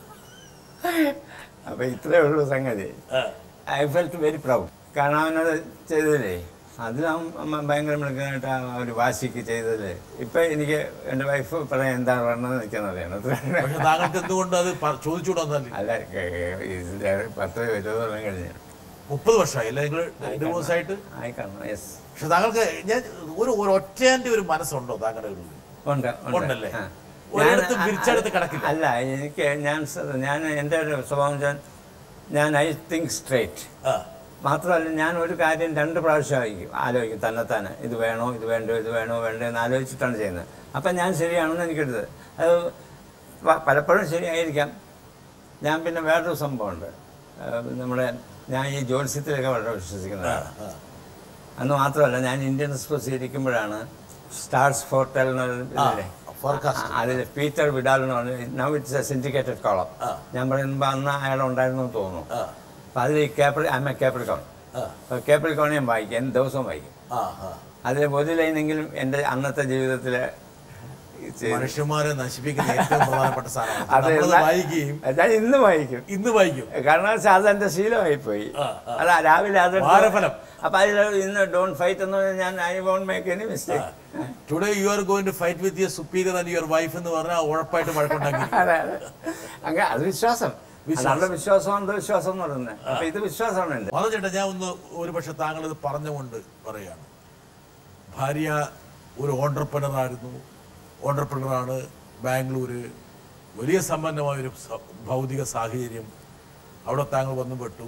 അപ്പോൾ ഇത്രയേ ഉള്ളൂ സംഗതി ആ, ഐ ഫെൽറ്റ് വെരി പ്രൗഡ് കാരണം അവനത് ചെയ്തതില്ലേ അതിൽ അവൻ അമ്മ ഭയങ്കര മിടുക്കനായിട്ട് ആ ഒരു വാശിക്ക് ചെയ്തതിൽ ഇപ്പം എനിക്ക് എൻ്റെ വൈഫ് പറയാൻ എന്താണ് പറഞ്ഞത് എനിക്കെന്നറിയണം പക്ഷെ താങ്കൾക്ക് എന്തുകൊണ്ട് അത് പ- ചോദിച്ചുകൂടാന്നല്ലേ അല്ല കേ- ഇത് പത്ത് ഇരുപത് കൊല്ലം കഴിഞ്ഞു മുപ്പത് വർഷമായി അല്ലേ നിങ്ങൾ ഡിവോഴ്സ് ആയിട്ട് ആയി കാണണം യെസ് പക്ഷെ താങ്കൾക്ക് ഞാൻ ഒരു ഒരു ഒറ്റേന്റെ ഒരു മനസ്സുണ്ടോ താങ്കളുടെ ഉള്ളിൽ ഉണ്ട് ഉണ്ടല്ലേ? ആ. ഒരിടത്തും ഞാൻ- വിരിച്ചെടുത്ത് കിടക്കില്ല. അല്ല എനിക്ക് ഞാൻ സ- ഞാൻ എൻ്റെ ഒരു സ്വഭാവം വെച്ചാൽ ഞാൻ ഐ തിങ്ക് സ്ട്രേറ്റ് ആ, മാത്രമല്ല ഞാൻ ഒരു കാര്യം രണ്ട് പ്രാവശ്യം ആയിരിക്കും ആലോചിക്കും തന്നെത്താനെ ഇത് വേണോ ഇത് വേണ്ടോ ഇത് വേണോ വേണ്ടോ എന്ന് ആലോചിച്ചിട്ടാണ് ചെയ്യുന്നത് അപ്പം ഞാൻ ശരിയാണെന്ന് എനിക്കെടുത്ത് അത് പ- പലപ്പോഴും ശരിയായിരിക്കാം ഞാൻ പിന്നെ വേറൊരു സംഭവമുണ്ട് ആ, നമ്മുടെ ഞാൻ ഈ ജ്യോത്സ്യത്തിലൊക്കെ വളരെ വിശ്വസിക്കുന്നതാണ് ആ. അന്ന് മാത്രമല്ല ഞാൻ ഇന്ത്യൻ എക്സ്പ്രസ് ഇരിക്കുമ്പോഴാണ് സ്റ്റാർസ് ഫോർട്ടൽ എന്നൊരു ഇതില്ലേ forecast. അതിൽ പീറ്റർ വിഡാൽ എന്ന് പറഞ്ഞ now it's a syndicated column ആ. ഞാൻ പറയുമ്പോൾ അന്ന് അയാൾ ഉണ്ടായിരുന്നു എന്ന് തോന്നുന്നു ആ, അപ്പം അതിൽ ഈ കേപ്രി അമ്മ കേപ്രിക്കോൺ ആ, അപ്പോൾ കേപ്രിക്കോൺ ഞാൻ വായിക്കും എന്ത് ദിവസവും വായിക്കും ആ, ആ. അതിൽ ഒരു ലൈനെങ്കിലും എൻ്റെ അന്നത്തെ ജീവിതത്തിലെ മനുഷ്യന്മാരെ നശിപ്പിക്കുന്ന ഏറ്റവും പ്രധാനപ്പെട്ട സാധനമാണ് അത് നമ്മളത് എന്നാ- വായിക്കുകയും ഞാൻ ഇന്ന് വായിക്കും ഇന്ന് വായിക്കും കാരണം വെച്ചാൽ അതെൻ്റെ ശീലമായി പോയി ആ, ആ. അതാ രാവിലെ അത് വാരഫലം. അപ്പം അതിൽ ഇന്ന് ഡോൺ ഫൈറ്റ് എന്ന് പറഞ്ഞാൽ ഞാൻ I won't make any mistake today you are going to fight with your superior and your wife എന്ന് പറഞ്ഞാൽ ഉറപ്പായിട്ട് വഴക്കുണ്ടാക്കി അതെ അതെ അങ്ങനെ അത് വിശ്വാസം വിശ്വാസം. അതാണ് വിശ്വാസം അന്ധവിശ്വാസം എന്ന് പറയുന്നത് അപ്പൊ ഇത് വിശ്വാസമാണ് എൻ്റെ മത ചേട്ടാ ഞാൻ ഒന്ന് ഒരു പക്ഷെ താങ്കൾ ഇത് പറഞ്ഞുകൊണ്ട് പറയുകയാണ് ഭാര്യ ഒരു ഓണ്ടർപ്രണർ ആയിരുന്നു ഓണ്ടർപ്രണറാണ് ബാംഗ്ലൂര് വലിയ സമ്പന്നമായ ഒരു സ- ഭൗതിക സാഹചര്യം അവിടെ താങ്കൾ വന്നു പെട്ടു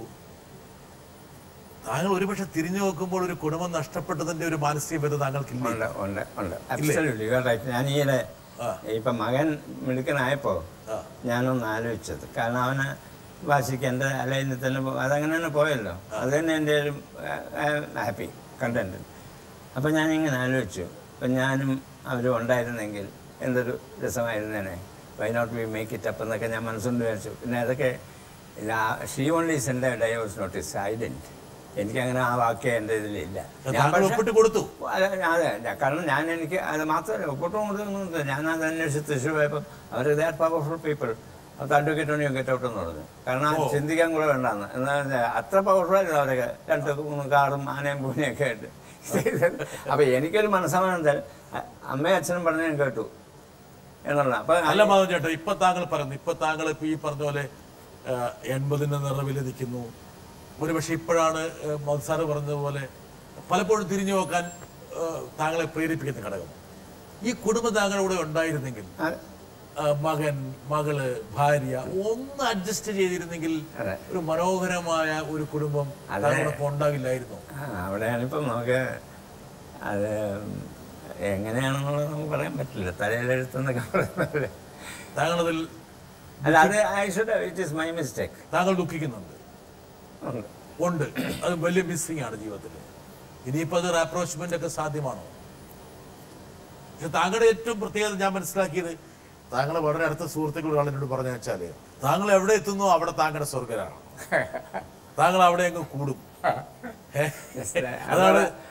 താങ്കൾ ഒരുപക്ഷെ തിരിഞ്ഞു നോക്കുമ്പോൾ ഒരു കുടുംബം നഷ്ടപ്പെട്ടതിന്റെ ഒരു മാനസികത താങ്കൾക്കില്ല ഉണ്ട് ഉണ്ട് ഉണ്ട് Absolutely, you are right. ഞാൻ ഈയിടെ ആ. ഇപ്പം മകൻ മിടുക്കനായപ്പോ ആ. ഞാനൊന്ന് ആലോചിച്ചത് കാരണം അവന് വാശിക്ക് എൻ്റെ അലയിൽ തന്നെ പോ- അതങ്ങനെ തന്നെ പോയല്ലോ അത് തന്നെ എൻ്റെ ഒരു ഹാപ്പി കണ്ടന്റ് അപ്പം ഞാനിങ്ങനെ ആലോചിച്ചു ഇപ്പം ഞാനും അവരും ഉണ്ടായിരുന്നെങ്കിൽ എന്തൊരു രസമായിരുന്നേനെ why not we make it up എന്നൊക്കെ ഞാൻ മനസ്സുകൊണ്ട് വിചാരിച്ചു പിന്നെ അതൊക്കെ she only send divorce notice I didn't എനിക്കങ്ങനെ ആ വാക്യം എൻ്റെ ഇതിലില്ല ഞാൻ താങ്കൾ പക്ഷേ- ഒപ്പിട്ട് കൊടുത്തു അതെ അതെ ഞാൻ- കാരണം ഞാൻ എനിക്ക് അത് മാത്രമല്ല ഒപ്പിട്ടും കൊടുത്തൊന്നും ഞാൻ അത് അന്വേഷിച്ച് തൃശ്ശൂർ പോയപ്പോൾ അവർ ദേ ആർ പവർഫുൾ പീപ്പിൾ അത് അഡ്വക്കേറ്റ് ഓണിയോ ഗെറ്റ് ഔട്ട് എന്ന് പറഞ്ഞു കാരണം അത് ചിന്തിക്കാൻ കൂടെ വേണ്ടാന്ന് എന്നാൽ അത്ര പവർഫുൾ ആയിരുന്നു അവരൊക്കെ രണ്ട് മൂന്ന് കാറും ആനയും പൂനെയൊക്കെ ആയിട്ട് അപ്പോൾ എനിക്കൊരു മനസ്സമാനം തരാൻ അമ്മയും അച്ഛനും പറഞ്ഞ് ഞാൻ കേട്ടു എന്നുള്ള അപ്പോൾ അല്ല മാധവൻ ചേട്ടാ ഇപ്പൊ താങ്കൾ പറഞ്ഞു ഇപ്പൊ താങ്കൾ ഇപ്പൊ ഈ പറഞ്ഞ പോലെ ആ, എൺപതിന്റെ നിറവിൽ നിൽക്കുന്നു ഒരുപക്ഷെ ഇപ്പോഴാണ് മത്സാറ് പറഞ്ഞതുപോലെ പലപ്പോഴും തിരിഞ്ഞു നോക്കാൻ ആ, താങ്കളെ പ്രേരിപ്പിക്കുന്ന ഘടകം ഈ കുടുംബം താങ്കളുടെ കൂടെ ഉണ്ടായിരുന്നെങ്കിൽ അത് ആ, മകൻ മകള് ഭാര്യ ഒന്ന് അഡ്ജസ്റ്റ് ചെയ്തിരുന്നെങ്കിൽ അതെ. ഒരു മനോഹരമായ ഒരു കുടുംബം അതെ. താങ്കളൊപ്പം ഉണ്ടാവില്ലായിരുന്നു ആ, അവിടെയാണിപ്പം നമുക്ക് അത് എങ്ങനെയാണെന്നുള്ളത് നമുക്ക് പറയാൻ പറ്റില്ല തലയിലെഴുത്തെന്നൊക്കെ പറയുന്നത് താങ്കളതിൽ അല്ല അത് I should it is my mistake താങ്കൾ ദുഃഖിക്കുന്നുണ്ട് ഉണ്ട് അത് വലിയ മിസ്സിംഗ് ആണ് ജീവിതത്തിൽ ഇനിയിപ്പോൾ അത് അപ്രോച്ച്മെന്റ് ഒക്കെ സാധ്യമാണോ പക്ഷെ താങ്കളുടെ ഏറ്റവും പ്രത്യേകത ഞാൻ മനസ്സിലാക്കിയത് താങ്കൾ വളരെ അടുത്ത സുഹൃത്തുക്കൾ ഒരാൾ എന്നോട് പറഞ്ഞു വെച്ചാല് താങ്കൾ എവിടെ എത്തുന്നോ അവിടെ താങ്കളുടെ സ്വർഗരാണ് താങ്കൾ അവിടെ അങ്ങ് കൂടും ഏ? അതാണ്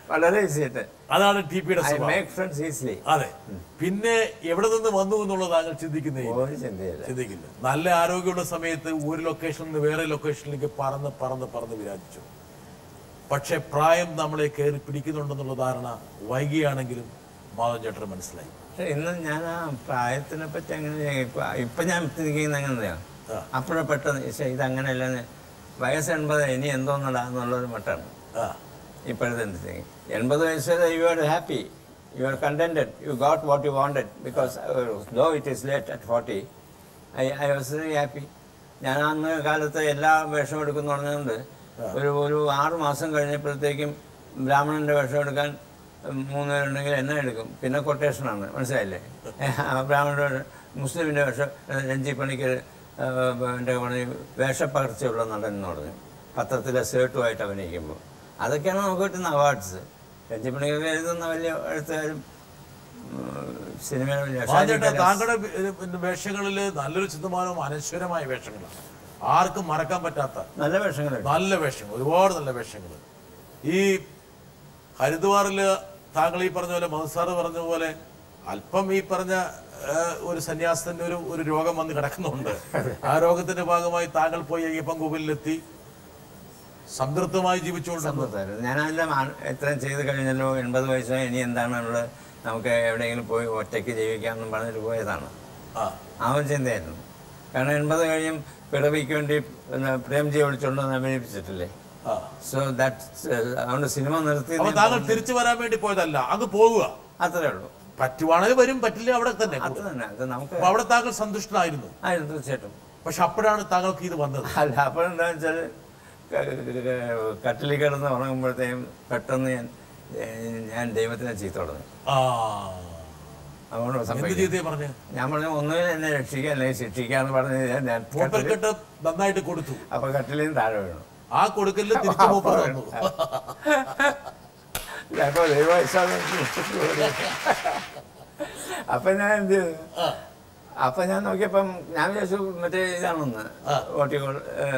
വളരെ ഈസിയായിട്ട് അതാണ് ടി പിയുടെ ഐ സ്വഭാവം മേക്ക് ഫ്രണ്ട്സ് ഈസിലി അതെ പിന്നെ എവിടെ നിന്ന് വന്നു എന്നുള്ളത് താങ്കൾ ചിന്തിക്കുന്നേ ഇല്ല. ഒരു ചിന്തയില്ല ചിന്തിക്കില്ല നല്ല ആരോഗ്യമുള്ള സമയത്ത് ഒരു ലൊക്കേഷനിൽ നിന്ന് വേറെ ലൊക്കേഷനിലേക്ക് പറന്ന് പറന്ന് പറന്ന് വിരാജിച്ചു പക്ഷെ പ്രായം നമ്മളെ കയറി പിടിക്കുന്നുണ്ടെന്നുള്ള ധാരണ വൈകിയാണെങ്കിലും മാധവൻ ചേട്ടന് മനസ്സിലായി പക്ഷെ ഇന്ന് ഞാൻ ആ പ്രായത്തിനെ പറ്റി അങ്ങനെ ഇപ്പൊ- ഇപ്പൊ ഞാൻ ചിന്തിക്കുന്നത് എങ്ങനെയാ ആ. അപ്പോഴും പെട്ടെന്ന് പക്ഷേ ഇതങ്ങനെയല്ല വയസ്സ് എൺപത് ഇനി എന്തോന്നടാ എന്നുള്ളൊരു മട്ടാണ് ആ ഇപ്പോഴത്തെ thinking. എൺപത് വയസ്സ് വരെ you are happy you are contented you got what you wanted because though it is late at forty I I was very happy ഞാൻ അന്ന് കാലത്ത് എല്ലാ വേഷം എടുക്കുന്നു പറഞ്ഞുകൊണ്ട് ഒരു ഒരു ആറ് മാസം കഴിഞ്ഞപ്പോഴത്തേക്കും ബ്രാഹ്മണന്റെ വേഷം എടുക്കാൻ ഉം, മൂന്ന് പേരുണ്ടെങ്കിൽ എന്നെ എടുക്കും പിന്നെ കൊട്ടേഷനാണ് മനസ്സിലായില്ലേ ബ്രാഹ്മണന്റെ വേഷം മുസ്ലിമിന്റെ വേഷം ഏഹ്, രഞ്ജി പണിക്കർ എൻ്റെ പറഞ്ഞ് വേഷപ്പകർച്ചയുള്ള നടൻ എന്ന് പറഞ്ഞു പത്രത്തിലെ സേട്ടുമായിട്ട് അഭിനയിക്കുമ്പോൾ അതൊക്കെയാണ് നമുക്ക് കിട്ടുന്ന അവാർഡ്സ് രഞ്ജി പണിക്കർ എഴുതുന്ന വലിയ എഴുത്തുകാരും സിനിമയിലെ വലിയ മാധവൻ ഷാജി ചേട്ടാ കൈലാസ്. താങ്കളുടെ വി- പിന്നെ വേഷങ്ങളിൽ നല്ലൊരു ശതമാനവും അനശ്വരമായ വേഷങ്ങളാണ് ആർക്കും മറക്കാൻ പറ്റാത്ത നല്ല വേഷങ്ങളുണ്ട് നല്ല വേഷങ്ങൾ ഒരുപാട് നല്ല വേഷങ്ങൾ ഈ ഹരിദ്വാറിൽ താങ്കൾ ഈ പറഞ്ഞ പോലെ മധുസാറ് പറഞ്ഞ പോലെ അല്പം ഈ പറഞ്ഞ ആ, ഒരു സന്യാസത്തിന്റെ ഒരു ഒരു രോഗം വന്ന് കിടക്കുന്നുണ്ട് ആ രോഗത്തിന്റെ ഭാഗമായി താങ്കൾ പോയി അയ്യപ്പൻ കോവിലെത്തി സംതൃപ്തമായി ജീവിച്ചുകൊണ്ടിരുന്നു സന്തോഷമായിരുന്നു ഞാനെല്ലാം ആ- എത്രയും ചെയ്ത് കഴിഞ്ഞല്ലോ എൺപത് വയസ്സായി ഇനി എന്താണുള്ളത് നമുക്ക് എവിടെയെങ്കിലും പോയി ഒറ്റയ്ക്ക് ജീവിക്കാമെന്നും പറഞ്ഞിട്ട് പോയതാണ് ആ ആ ഒരു ചിന്തയായിരുന്നു കാരണം എൺപത് കഴിയും പിറവിക്ക് വേണ്ടി പിന്നെ പ്രേംജിയെ വിളിച്ചുകൊണ്ട് വന്ന് അഭിനയിപ്പിച്ചിട്ടില്ലേ ആ സോ ദാറ്റ് അതുകൊണ്ട് സിനിമ നിർത്തി അപ്പൊ താങ്കൾ തിരിച്ചു വരാൻ വേണ്ടി പോയതല്ല അങ്ങ് പോകുക അത്രേ ഉള്ളൂ പറ്റുവാണെങ്കിൽ വരും പറ്റില്ല അവിടെ തന്നെ അത് തന്നെ അത് നമുക്ക് അപ്പൊ അവിടെ താങ്കൾ സന്തുഷ്ടനായിരുന്നു ആയിരുന്നു തീർച്ചയായിട്ടും പക്ഷെ അപ്പോഴാണ് താങ്കൾക്ക് ഇത് വന്നത് അല്ല അപ്പോഴെന്താ വെച്ചാൽ കട്ടിലിൽ കിടന്ന് ഉറങ്ങുമ്പോഴത്തേക്കും പെട്ടെന്ന് ഞാൻ ഏഹ്, ഞാൻ ദൈവത്തിനെ ചീത്ത തുടങ്ങി ആ അതുകൊണ്ട് എന്ത് സംഭവിക്കും ചെയ്തേ പറഞ്ഞു ഞാൻ പറഞ്ഞു ഒന്നുകിൽ എന്നെ രക്ഷിക്കുക അല്ലെങ്കിൽ ശിക്ഷിക്കാന്ന് പറഞ്ഞ് ഞാൻ ഞാൻ കട്ടിലിൽ- മൂപ്പർക്കെട്ട് നന്നായിട്ട് കൊടുത്തു അപ്പൊ കട്ടിലിൽ നിന്ന് താഴെ വീണു ആ കൊടുക്കലിൽ തിരിച്ചു മൂപ്പർ തന്നു അപ്പൊ ദൈവവശാലും അപ്പൊ ഞാൻ എന്ത് ചെയ്തു അപ്പൊ ഞാൻ നോക്കിയപ്പം ഞാൻ വിചാരിച്ചു മറ്റേ ഇതാണെന്ന് ഓട്ടിക്കോൾ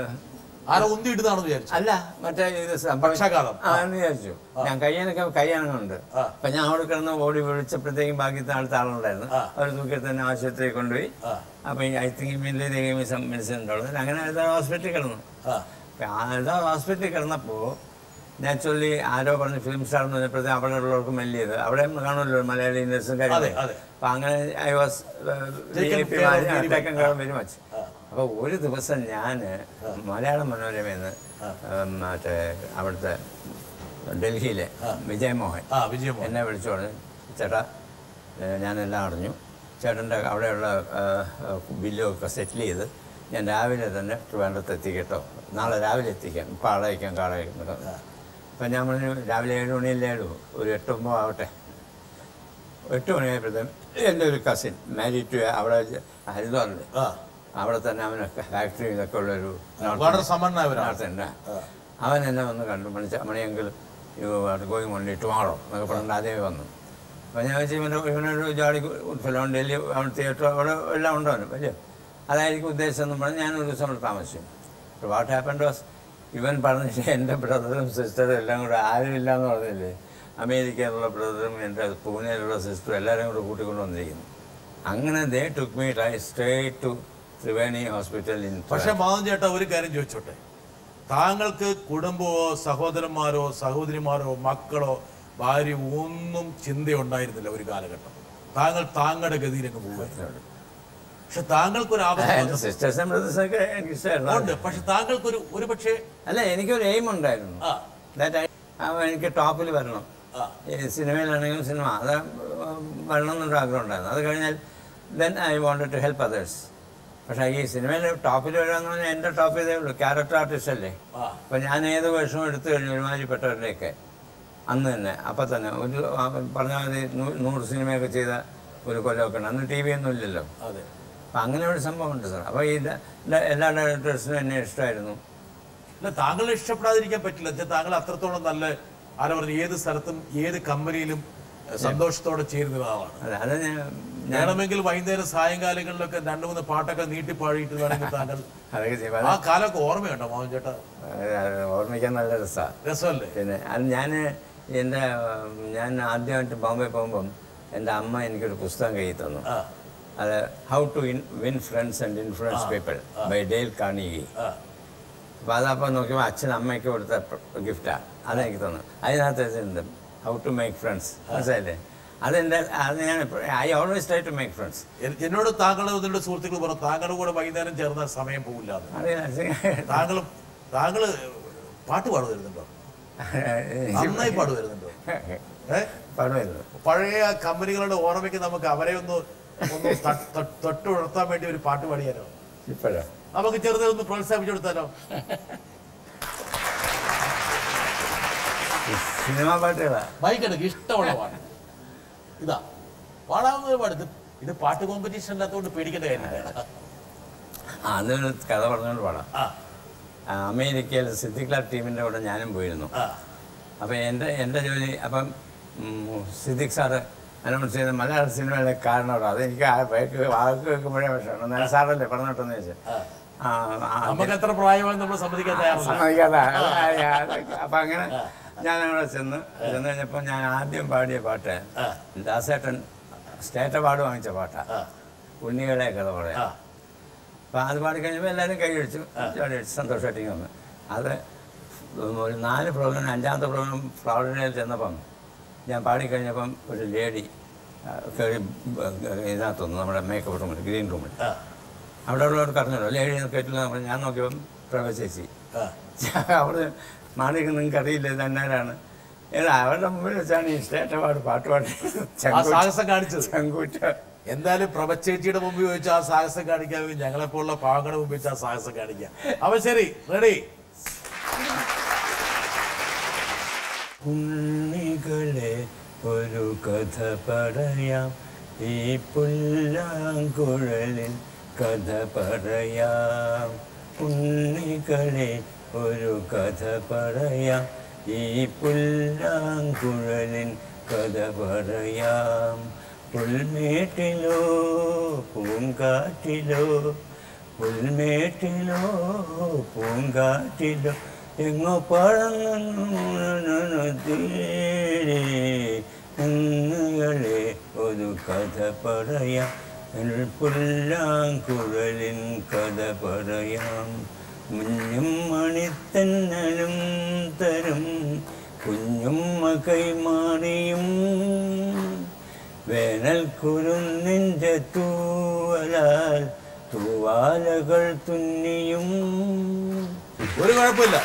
ആരെ ഉന്തിയിട്ടതാണെന്ന് വിചാരിച്ചു അല്ല മറ്റേ ഇത് സംഭവം- പക്ഷാഘാതം. ആ എന്ന് വിചാരിച്ചു ഞാൻ കയ്യാനൊക്കെ കയ്യാനുണ്ട് ആ. അപ്പൊ ഞാൻ അവിടെ കിടന്ന് ഓടി വിളിച്ചപ്പോഴത്തേക്കും ബാക്കി അടുത്ത ആളുണ്ടായിരുന്നു ആ. അവർ തൂക്കി തന്നെ ആശുപത്രിയിൽ കൊണ്ടുപോയി ആ. അപ്പൊ I think immediately some medicine ഉള്ളത് അങ്ങനെ ഏതാ ഹോസ്പിറ്റലിൽ കിടന്നു ആ അപ്പൊ ആ ഏതാ ഹോസ്പിറ്റലിൽ കിടന്നപ്പോൾ നാച്ചുറലി ആരോ പറഞ്ഞ് ഫിലിം സ്റ്റാർ എന്ന് പറഞ്ഞപ്പോഴത്തേക്കും അവിടെ ഉള്ളവർക്ക് മെല്ലിയത് അവിടെ കാണുമല്ലോ മലയാളി ഇൻഡസ്ട്രീസും അതെ, കാര്യങ്ങളും അതെ. അപ്പൊ അങ്ങനെ I was Taken care of very much. Very much അപ്പൊ ഒരു ദിവസം ഞാൻ മലയാള മനോരമയെന്ന് മറ്റേ അവിടുത്തെ ഡൽഹിയിലെ വിജയമോഹൻ ആ വിജയമോ എന്നെ വിളിച്ചു പറഞ്ഞു ചേട്ടാ ഏഹ് ഞാനെല്ലാം അറിഞ്ഞു ചേട്ടൻ്റെ അവിടെയുള്ള ബില്ലൊക്കെ സെറ്റിൽ ചെയ്ത് ഞാൻ രാവിലെ തന്നെ ട്രിവാൻഡ്രത്ത് എത്തിക്കട്ടോ നാളെ രാവിലെ എത്തിക്കാം ഇപ്പം ആളെ അയക്കാം കാളെ അയക്കാം അപ്പം ഞാൻ പറഞ്ഞു രാവിലെ ഏഴ് മണിയല്ലേ ഉള്ളൂ ഒരു എട്ട് ഒമ്പത് ആവട്ടെ എട്ട് മണിയായപ്പോഴത്തേക്കും എൻ്റെ ഒരു കസിൻ മാരീഡ് ടു അവിടെ ഹരിദ്വാറിൽ ആ അവിടെ തന്നെ അവന് ഫാക്ടറി ഇതൊക്കെ ഉള്ളൊരു വളരെ സമ്പന്നനായവരാണ് നടത്തുന്നുണ്ട് അവൻ എന്നെ വന്ന് കണ്ടു മണി മണിയെങ്കിൽ ഗോയിങ് ഓൺലി ടുമാറോ എന്നൊക്കെ പറഞ്ഞിട്ട് ആദ്യമേ വന്നു അപ്പോൾ ഞാൻ വെച്ചാൽ ഇവൻ്റെ ഇവനൊരു ജാടി ഫിലോൺ ഡൽഹി അവൻ തിയേറ്റർ അവിടെ എല്ലാം ഉണ്ടോ അവന് വലിയ അതായിരിക്കും ഉദ്ദേശം എന്ന് പറഞ്ഞ് ഞാൻ ഒരു ദിവസം അവിടെ താമസിച്ചു വാട്ട് ഹാപ്പൻ വാസ് ഇവൻ പറഞ്ഞിട്ട് എൻ്റെ ബ്രദറും സിസ്റ്ററും എല്ലാം കൂടെ ആരും ഇല്ല എന്ന് പറഞ്ഞില്ലേ അമേരിക്കയിലുള്ള ബ്രദറും എൻ്റെ പൂനെയിലുള്ള സിസ്റ്ററും എല്ലാവരും കൂടെ കൂട്ടിക്കൊണ്ട് വന്നിരിക്കുന്നു അങ്ങനെ they took me right straight to Triveni hospital in പക്ഷെ മാധവൻ ചേട്ടാ ഒരു കാര്യം ചോദിച്ചോട്ടെ താങ്കൾക്ക് കുടുംബമോ സഹോദരന്മാരോ സഹോദരിമാരോ മക്കളോ ഭാര്യയോ ഒന്നും ചിന്തയുണ്ടായിരുന്നില്ല ഒരു കാലഘട്ടം താങ്കൾ താങ്കളുടെ ഗതിയിലേക്ക് പോകുമായിരുന്നു പക്ഷെ താങ്കൾക്കൊരു ആപത്ത് എൻ്റെ വന്നു. സിസ്റ്റേഴ്സും ബ്രദേഴ്സൊക്കെ എനിക്ക് ഇഷ്ടമായിരുന്നു ഉണ്ട് പക്ഷെ താങ്കൾക്കൊരു ഒരു പക്ഷേ അല്ല എനിക്കൊരു എയിം ഉണ്ടായിരുന്നു ആ ദാറ്റ് എനിക്ക് ടോപ്പിൽ വരണം ആ ഈ സിനിമയിലാണെങ്കിലും സിനിമ അത് വരണം എന്നൊരു ആഗ്രഹം ഉണ്ടായിരുന്നു അത് കഴിഞ്ഞാൽ then I wanted to help others പക്ഷേ ഈ സിനിമയിൽ ടോപ്പിൽ വരാമെന്ന് പറഞ്ഞാൽ എൻ്റെ ടോപ്പ് ഇതേ ഉള്ളൂ ക്യാരക്ടർ ആർട്ടിസ്റ്റ് അല്ലേ ആ അപ്പം ഞാൻ ഏത് വേഷവും എടുത്തു കഴിഞ്ഞു ഒരുമാതിരിപ്പെട്ടവരിലേക്ക് അന്ന് തന്നെ അപ്പം തന്നെ ഒരു ആ, പറഞ്ഞാൽ മതി നൂ- നൂറ് സിനിമയൊക്കെ ചെയ്ത ഒരു കൊല്ലമൊക്കെ ഉണ്ട് അന്ന് ടി വി ഒന്നും ഇല്ലല്ലോ അതെ അപ്പം അങ്ങനെ ഒരു സംഭവം ഉണ്ട് സാർ അപ്പോൾ ഈ ഡ- ഡ- എല്ലാ ഡയറക്ടേഴ്സിനും എന്നെ ഇഷ്ടമായിരുന്നു അല്ല താങ്കളെ ഇഷ്ടപ്പെടാതിരിക്കാൻ പറ്റില്ല എന്നുവെച്ചാൽ താങ്കൾ അത്രത്തോളം നല്ല ആരാ പറഞ്ഞു ഏത് സ്ഥലത്തും ഏത് കമ്പനിയിലും എഹ്, സന്തോഷത്തോടെ ചേരുന്ന ആളാണ് അതെ അത് ഞാൻ ഞാൻ വേണമെങ്കിൽ വൈകുന്നേരം സായങ്കാലങ്ങളിലൊക്കെ രണ്ടു മൂന്ന് പാട്ടൊക്കെ നീട്ടി പാടിയിട്ട് വേണമെങ്കിൽ താങ്കൾ അതൊക്കെ ചെയ്യും ആ കാലമൊക്കെ ഓർമ്മയുണ്ടോ മോഹൻ ചേട്ടാ അത് ഓർമ്മിക്കാൻ നല്ല രസമാണ് രസമല്ലേ പിന്നെ അത് ഞാൻ എൻ്റെ ഉം, ഞാൻ ആദ്യമായിട്ട് ബോംബെ പോകുമ്പം എൻ്റെ അമ്മ എനിക്കൊരു പുസ്തകം കയ്യിൽ തന്നു ആ അത് how to win friends and influence people by Dale Carnegie ആ അപ്പോൾ അതപ്പോൾ നോക്കിയപ്പോൾ അച്ഛൻ അമ്മയ്ക്ക് കൊടുത്ത ഗിഫ്റ്റാണ് അതെനിക്ക് തന്നു അതിനകത്ത് എഴുതിയിട്ടുണ്ട് ഹൗ ടു മേക്ക് ഫ്രണ്ട്സ് മനസ്സിലായില്ലേ അതെൻ്റെ അത് ഞാൻ I always try to make friends എൻ- എന്നോട് താങ്കളുടെ നിങ്ങളുടെ സുഹൃത്തുക്കൾ പറഞ്ഞു താങ്കളുടെ കൂടെ വൈകുന്നേരം ചേർന്ന സമയം പോകില്ല എന്ന്. അറിയാം താങ്കൾ താങ്കള് പാട്ട് പാട് വരുന്നുണ്ടോ നന്നായി പാട് വരുന്നുണ്ടോ ഏ പാടുമായിരുന്നു പഴയ കമ്പനികളുടെ ഓർമ്മയ്ക്ക് നമുക്ക് അവരെ ഒന്ന് ഒന്ന് ത- ത- തൊട്ടുണർത്താൻ വേണ്ടി ഒരു പാട്ട് പാടിയാലോ ഇപ്പോഴോ നമുക്ക് ചെറുതെ ഒന്ന് പ്രോത്സാഹിപ്പിച്ചു കൊടുത്താലോ സിനിമാ പാട്ടുകളാ ബൈക്കെടുക്ക് ഇഷ്ടമുള്ള പാട്ട് ഇതാ പാടാവുന്ന ഒരു പാട്ട് ഇത് ഇത് പാട്ട് കോമ്പറ്റീഷൻ അല്ലാത്തതുകൊണ്ട് പേടിക്കേണ്ട കാര്യമില്ല ആ അതൊരു കഥ പറഞ്ഞുകൊണ്ട് പാടാം ആ ആ, അമേരിക്കയിൽ സിദ്ദിഖ് ടീമിൻ്റെ കൂടെ ഞാനും പോയിരുന്നു ആ അപ്പോൾ എൻ്റെ എൻ്റെ ജോലി അപ്പം ഉം, സിദ്ദിഖ് സാറ് അനൗൺസ് ചെയ്ത മലയാള സിനിമയിലെ കാരണോട് അതെനിക്ക് ആ പേക്ക് വാക്ക് കേൾക്കുമ്പോഴേ വിഷമാണ് ഞാൻ സാറല്ലേ പറഞ്ഞോട്ടെന്ന് ചോദിച്ചു ആ ആ, നമുക്ക് എത്ര പ്രായമായി നമ്മൾ സമ്മതിക്കാൻ തയ്യാറല്ല സമ്മതിക്കാതെ അപ്പം അങ്ങനെ ഞാൻ അവിടെ ചെന്ന് ചെന്ന് കഴിഞ്ഞപ്പോൾ ഞാൻ ആദ്യം പാടിയ പാട്ട് ആ. ദാസേട്ടൻ സ്റ്റേറ്റ് അവാർഡ് വാങ്ങിച്ച പാട്ടാണ് ആ ഉണ്ണികളെ കഥ പറയാം ആ അപ്പം അത് പാടി കഴിഞ്ഞപ്പോൾ എല്ലാവരും കൈയടിച്ചു കൈയടിച്ചു സന്തോഷമായിട്ട് ഇങ്ങ് വന്നു അത് ഒരു നാല് പ്രോഗ്രാം അഞ്ചാമത്തെ പ്രോഗ്രാം ഫ്ലവറിനയിൽ ചെന്നപ്പം ഞാൻ പാടിക്കഴിഞ്ഞപ്പം ഒരു ലേഡി ആ, കയറി ഇതിനകത്തൊന്നു നമ്മുടെ മേക്കപ്പ് റൂമിൽ ഗ്രീൻ റൂമിൽ ആ അവിടെ ഉള്ളവർക്ക് അറിഞ്ഞല്ലോ ലേഡി കേട്ടില്ല നമ്മൾ ഞാൻ നോക്കിയപ്പം പ്രവേശിച്ചി ആ അവിടെ മാണിക്ക് നിങ്ങൾക്ക് അറിയില്ല ഇത് എന്നാരാണ് ഏതാ അവരുടെ മുമ്പിൽ വെച്ചാണ് ഈ സ്റ്റേറ്റ് അവാർഡ് പാട്ട് പാടി ആ സാഹസം കാണിച്ചത് ചങ്കൂറ്റ എന്തായാലും പ്രഭച്ചേച്ചിയുടെ മുമ്പിൽ വെച്ച് ആ സാഹസം കാണിക്കാമെങ്കിൽ ഞങ്ങളെപ്പോലുള്ള പാവങ്ങളുടെ മുമ്പിൽ വെച്ച് ആ സാഹസം കാണിക്കാം അപ്പൊ ശരി റെഡി ഉണ്ണികളെ ഒരു കഥ പറയാം ഈ പുല്ലാങ്കുഴലിൽ കഥ പറയാം ഉണ്ണികളെ ഒരു കഥ പറയാം ഈ പുല്ലാങ്കുഴലിൻ കഥ പറയാം പുൽമേട്ടിലോ പൂങ്കാറ്റിലോ പുൽമേട്ടിലോ പൂങ്കാറ്റിലോ എങ്ങോ പഴങ്ങളെ ഒരു കഥ പറയാം എൽ പുല്ലാങ്കുഴലിൻ കഥ പറയാം മുഞ്ഞും മണിത്തന്നലും തരും കുഞ്ഞുമ്മ കൈമാറിയും വേനൽ കുരുന്നിൻ്റെ തൂവലാൽ തൂവാലകൾ തുന്നിയും ഒരു കുഴപ്പമില്ല